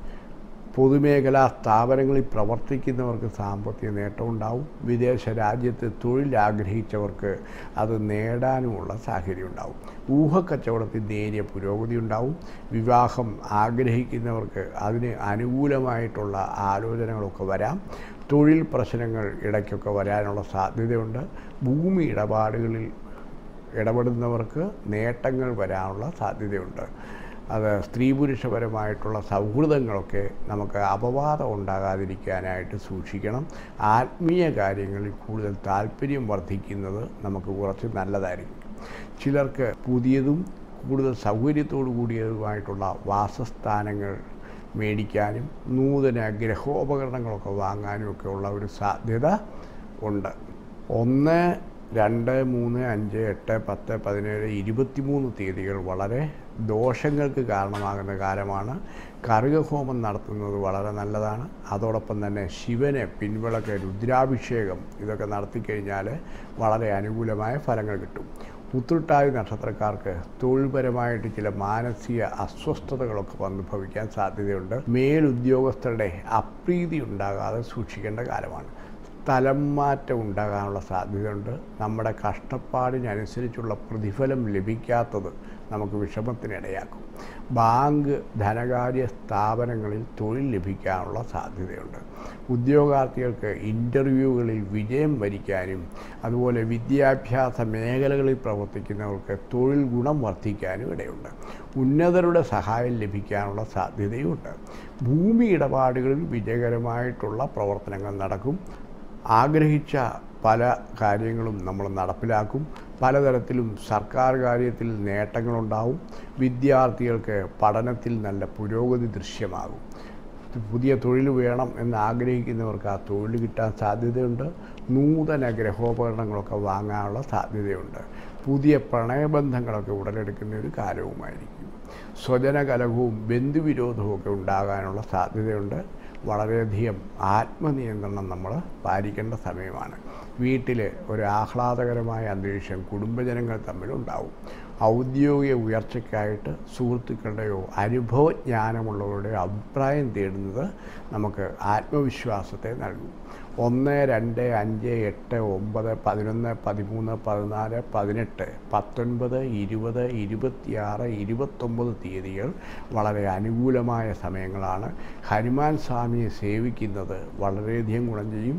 പൊതുമേഖലാ സ്ഥാപനങ്ങളിൽ പ്രവർത്തിക്കുന്നവർക്ക് സാമ്പത്തിക നേട്ടമുണ്ടാവും വിദേശ രാജ്യത്ത് തൊഴിൽ ആഗ്രഹിച്ചവർക്ക് അത് നേടാനുമുള്ള സാഹചര്യം ഉണ്ടാവും ഊഹക്കച്ചവടത്തിൽ നേരിയ പുരോഗതി ഉണ്ടാവും വിവാഹം ആഗ്രഹിക്കുന്നവർക്ക് അതിന് അനുകൂലമായിട്ടുള്ള ആലോചനകളൊക്കെ വരാം തൊഴിൽ പ്രശ്നങ്ങൾ ഇടയ്ക്കൊക്കെ വരാനുള്ള സാധ്യതയുണ്ട് ഭൂമി ഇടപാടുകളിൽ ഇടപെടുന്നവർക്ക് നേട്ടങ്ങൾ വരാനുള്ള സാധ്യതയുണ്ട് അത് സ്ത്രീ പുരുഷപരമായിട്ടുള്ള സൗഹൃദങ്ങളൊക്കെ നമുക്ക് അപവാദം ഉണ്ടാകാതിരിക്കാനായിട്ട് സൂക്ഷിക്കണം ആത്മീയ കാര്യങ്ങളിൽ കൂടുതൽ താല്പര്യം വർദ്ധിക്കുന്നത് നമുക്ക് കുറച്ച് നല്ലതായിരിക്കും ചിലർക്ക് പുതിയതും കൂടുതൽ സൗകര്യത്തോടു കൂടിയതുമായിട്ടുള്ള വാസസ്ഥാനങ്ങൾ മേടിക്കാനും നൂതന ഗ്രഹോപകരണങ്ങളൊക്കെ വാങ്ങാനും ഒക്കെ ഉള്ള ഒരു സാധ്യത ഉണ്ട് ഒന്ന് രണ്ട് മൂന്ന് അഞ്ച് എട്ട് പത്ത് പതിനേഴ് ഇരുപത്തിമൂന്ന് തീയതികൾ വളരെ ദോഷങ്ങൾക്ക് കാരണമാകുന്ന കാലമാണ് കറുകഹോമം നടത്തുന്നത് വളരെ നല്ലതാണ് അതോടൊപ്പം തന്നെ ശിവന് പിൻവിളക്ക് രുദ്രാഭിഷേകം ഇതൊക്കെ നടത്തിക്കഴിഞ്ഞാൽ വളരെ അനുകൂലമായ ഫലങ്ങൾ കിട്ടും ഉത്രട്ടാതി നക്ഷത്രക്കാർക്ക് തൊഴിൽപരമായിട്ട് ചില മാനസിക അസ്വസ്ഥതകളൊക്കെ വന്നു ഭവിക്കാൻ സാധ്യതയുണ്ട് മേലുദ്യോഗസ്ഥരുടെ അപ്രീതി ഉണ്ടാകാതെ സൂക്ഷിക്കേണ്ട കാലമാണ് സ്ഥലം മാറ്റം ഉണ്ടാകാനുള്ള സാധ്യതയുണ്ട് നമ്മുടെ കഷ്ടപ്പാടിനനുസരിച്ചുള്ള പ്രതിഫലം ലഭിക്കാത്തത് നമുക്ക് വിഷമത്തിനിടയാക്കും ബാങ്ക് ധനകാര്യ സ്ഥാപനങ്ങളിൽ തൊഴിൽ ലഭിക്കാനുള്ള സാധ്യതയുണ്ട് ഉദ്യോഗാർത്ഥികൾക്ക് ഇൻ്റർവ്യൂകളിൽ വിജയം വരിക്കാനും അതുപോലെ വിദ്യാഭ്യാസ മേഖലകളിൽ പ്രവർത്തിക്കുന്നവർക്ക് തൊഴിൽ ഗുണം വർദ്ധിക്കാനും ഇടയുണ്ട് ഉന്നതരുടെ സഹായം ലഭിക്കാനുള്ള സാധ്യതയുമുണ്ട് ഭൂമി ഇടപാടുകളിൽ വിജയകരമായിട്ടുള്ള പ്രവർത്തനങ്ങൾ നടക്കും ആഗ്രഹിച്ച പല കാര്യങ്ങളും നമ്മൾ നടപ്പിലാക്കും പലതരത്തിലും സർക്കാർ കാര്യത്തിൽ നേട്ടങ്ങളുണ്ടാവും വിദ്യാർത്ഥികൾക്ക് പഠനത്തിൽ നല്ല പുരോഗതി ദൃശ്യമാകും പുതിയ തൊഴിൽ വേണം എന്ന് ആഗ്രഹിക്കുന്നവർക്ക് ആ തൊഴിൽ കിട്ടാൻ സാധ്യതയുണ്ട് നൂതന ഗ്രഹോപകരണങ്ങളൊക്കെ വാങ്ങാനുള്ള സാധ്യതയുണ്ട് പുതിയ പ്രണയബന്ധങ്ങളൊക്കെ ഉടലെടുക്കുന്ന ഒരു കാലവുമായിരിക്കും സ്വജന കലഹവും ബന്ധുവിരോധവും ഒക്കെ ഉണ്ടാകാനുള്ള സാധ്യതയുണ്ട് വളരെയധികം ആത്മനിയന്ത്രണം നമ്മൾ പാലിക്കേണ്ട സമയമാണ് വീട്ടിൽ ഒരു ആഹ്ലാദകരമായ അന്തരീക്ഷം കുടുംബജനങ്ങൾ തമ്മിലുണ്ടാവും ഔദ്യോഗിക ഉയർച്ചയ്ക്കായിട്ട് സുഹൃത്തുക്കളുടെയോ അനുഭവജ്ഞാനമുള്ളവരുടെയോ അഭിപ്രായം തേടുന്നത് നമുക്ക് ആത്മവിശ്വാസത്തെ നൽകും ഒന്ന് രണ്ട് അഞ്ച് എട്ട് ഒമ്പത് പതിനൊന്ന് പതിമൂന്ന് പതിനാല് പതിനെട്ട് പത്തൊൻപത് ഇരുപത് ഇരുപത്തിയാറ് ഇരുപത്തൊമ്പത് തീയതികൾ വളരെ അനുകൂലമായ സമയങ്ങളാണ് ഹനുമാൻ സ്വാമിയെ സേവിക്കുന്നത് വളരെയധികം ഗുണം ചെയ്യും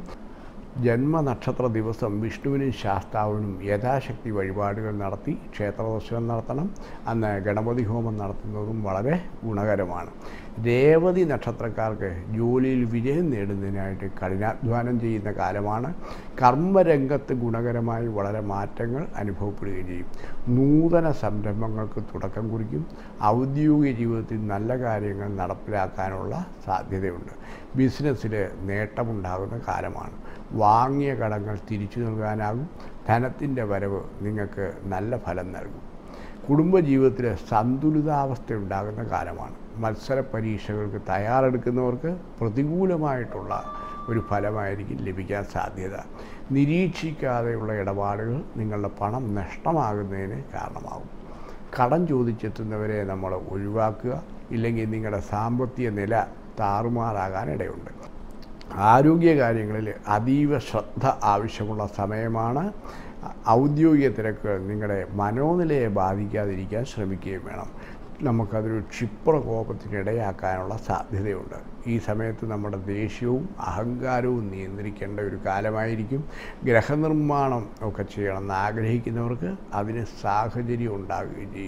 ജന്മനക്ഷത്ര ദിവസം വിഷ്ണുവിനും ശാസ്താവിനും യഥാശക്തി വഴിപാടുകൾ നടത്തി ക്ഷേത്രദർശനം നടത്തണം അന്ന് ഗണപതി ഹോമം നടത്തുന്നതും വളരെ ഗുണകരമാണ് രേവതി നക്ഷത്രക്കാർക്ക് ജോലിയിൽ വിജയം നേടുന്നതിനായിട്ട് കഠിനാധ്വാനം ചെയ്യുന്ന കാലമാണ് കർമ്മരംഗത്ത് ഗുണകരമായി വളരെ മാറ്റങ്ങൾ അനുഭവപ്പെടുകയും ചെയ്യും നൂതന സംരംഭങ്ങൾക്ക് തുടക്കം കുറിക്കും ഔദ്യോഗിക ജീവിതത്തിൽ നല്ല കാര്യങ്ങൾ നടപ്പിലാക്കാനുള്ള സാധ്യതയുണ്ട് ബിസിനസ്സിൽ നേട്ടമുണ്ടാകുന്ന കാലമാണ് വാങ്ങിയ കടങ്ങൾ തിരിച്ചു നൽകാനാകും ധനത്തിൻ്റെ വരവ് നിങ്ങൾക്ക് നല്ല ഫലം നൽകും കുടുംബജീവിതത്തിൽ സന്തുലിതാവസ്ഥ ഉണ്ടാകുന്ന കാലമാണ് മത്സര പരീക്ഷകൾക്ക് തയ്യാറെടുക്കുന്നവർക്ക് പ്രതികൂലമായിട്ടുള്ള ഒരു ഫലമായിരിക്കും ലഭിക്കാൻ സാധ്യത നിരീക്ഷിക്കാതെയുള്ള ഇടപാടുകൾ നിങ്ങളുടെ പണം നഷ്ടമാകുന്നതിന് കാരണമാകും കടം ചോദിച്ചെത്തുന്നവരെ നമ്മൾ ഒഴിവാക്കുക ഇല്ലെങ്കിൽ നിങ്ങളുടെ സാമ്പത്തിക നില താറുമാറാകാൻ ഇടയുണ്ട് ആരോഗ്യ കാര്യങ്ങളിൽ അതീവ ശ്രദ്ധ ആവശ്യമുള്ള സമയമാണ് ഔദ്യോഗിക തിരക്കുകൾ നിങ്ങളുടെ മനോനിലയെ ബാധിക്കാതിരിക്കാൻ ശ്രമിക്കുകയും വേണം നമുക്കതൊരു ക്ഷിപ്രകോപത്തിനിടയാക്കാനുള്ള സാധ്യതയുണ്ട് ഈ സമയത്ത് നമ്മുടെ ദേഷ്യവും അഹങ്കാരവും നിയന്ത്രിക്കേണ്ട ഒരു കാലമായിരിക്കും ഗ്രഹനിർമ്മാണം ഒക്കെ ചെയ്യണമെന്ന് ആഗ്രഹിക്കുന്നവർക്ക് അതിന് സാഹചര്യം ഉണ്ടാകുകയും ചെയ്യും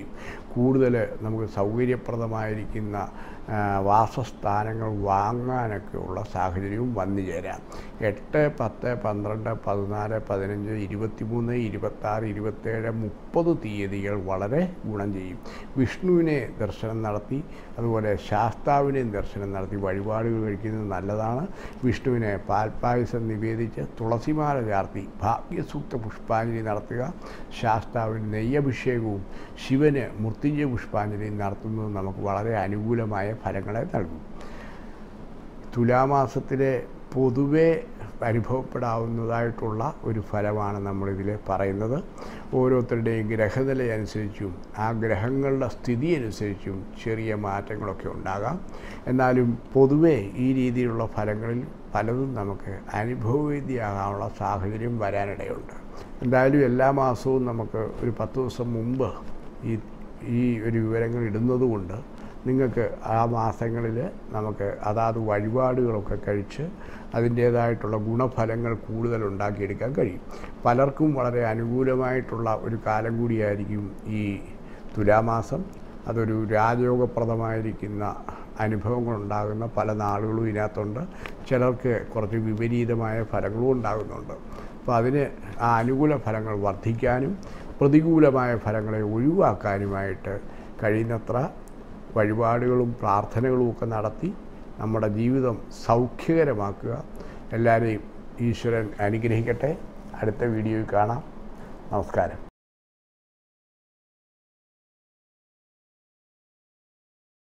കൂടുതൽ നമുക്ക് സൗകര്യപ്രദമായിരിക്കുന്ന ആ, വാസസ്ഥാനങ്ങൾ വാങ്ങാനൊക്കെയുള്ള സാഹചര്യവും വന്നു ചേരാം എട്ട് പത്ത് പന്ത്രണ്ട് പതിനാല് പതിനഞ്ച് ഇരുപത്തിമൂന്ന് ഇരുപത്താറ് ഇരുപത്തേഴ് മുപ്പത് തീയതികൾ വളരെ ഗുണം ചെയ്യും വിഷ്ണുവിനെ ദർശനം നടത്തി അതുപോലെ ശാസ്താവിനെയും ദർശനം നടത്തി വഴിപാടുകൾ കഴിക്കുന്നത് നല്ലതാണ് വിഷ്ണുവിനെ പാൽപ്പായസം നിവേദിച്ച് തുളസിമാല ചാർത്തി ഭാഗ്യസൂക്ത പുഷ്പാഞ്ജലി നടത്തുക ശാസ്താവിന് നെയ്യഭിഷേകവും ശിവന് മൃത്യുഞ്ജയ പുഷ്പാഞ്ജലിയും നടത്തുന്നത് നമുക്ക് വളരെ അനുകൂലമായ ഫലങ്ങളെ നൽകും തുലാമാസത്തിലെ പൊതുവെ അനുഭവപ്പെടാവുന്നതായിട്ടുള്ള ഒരു ഫലമാണ് നമ്മളിതിൽ പറയുന്നത് ഓരോരുത്തരുടെയും ഗ്രഹനില അനുസരിച്ചും ആ ഗ്രഹങ്ങളുടെ സ്ഥിതി അനുസരിച്ചും ചെറിയ മാറ്റങ്ങളൊക്കെ ഉണ്ടാകാം എന്നാലും പൊതുവെ ഈ രീതിയിലുള്ള ഫലങ്ങളിൽ പലതും നമുക്ക് അനുഭവവേദ്യമാകാനുള്ള സാഹചര്യം വരാനിടയുണ്ട് എന്തായാലും എല്ലാ മാസവും നമുക്ക് ഒരു പത്ത് ദിവസം മുമ്പ് ഈ ഈ ഒരു വിവരങ്ങൾ ഇടുന്നതുകൊണ്ട് നിങ്ങൾക്ക് ആ മാസങ്ങളിൽ നമുക്ക് അതാത് വഴിപാടുകളൊക്കെ കഴിച്ച് അതിൻ്റേതായിട്ടുള്ള ഗുണഫലങ്ങൾ കൂടുതൽ ഉണ്ടാക്കിയെടുക്കാൻ കഴിയും പലർക്കും വളരെ അനുകൂലമായിട്ടുള്ള ഒരു കാലം കൂടിയായിരിക്കും ഈ തുലാമാസം അതൊരു രാജയോഗപ്രദമായിരിക്കുന്ന അനുഭവങ്ങളുണ്ടാകുന്ന പല നാളുകളും ഇതിനകത്തുണ്ട് ചിലർക്ക് കുറച്ച് വിപരീതമായ ഫലങ്ങളും ഉണ്ടാകുന്നുണ്ട് അപ്പോൾ അതിന് ആ അനുകൂല ഫലങ്ങൾ വർദ്ധിക്കാനും പ്രതികൂലമായ ഫലങ്ങളെ ഒഴിവാക്കാനുമായിട്ട് കഴിയുന്നത്ര വഴിപാടുകളും പ്രാർത്ഥനകളും ഒക്കെ നടത്തി നമ്മുടെ ജീവിതം സൗഖ്യകരമാക്കുക എല്ലാവരെയും ഈശ്വരൻ അനുഗ്രഹിക്കട്ടെ അടുത്ത വീഡിയോയിൽ കാണാം നമസ്കാരം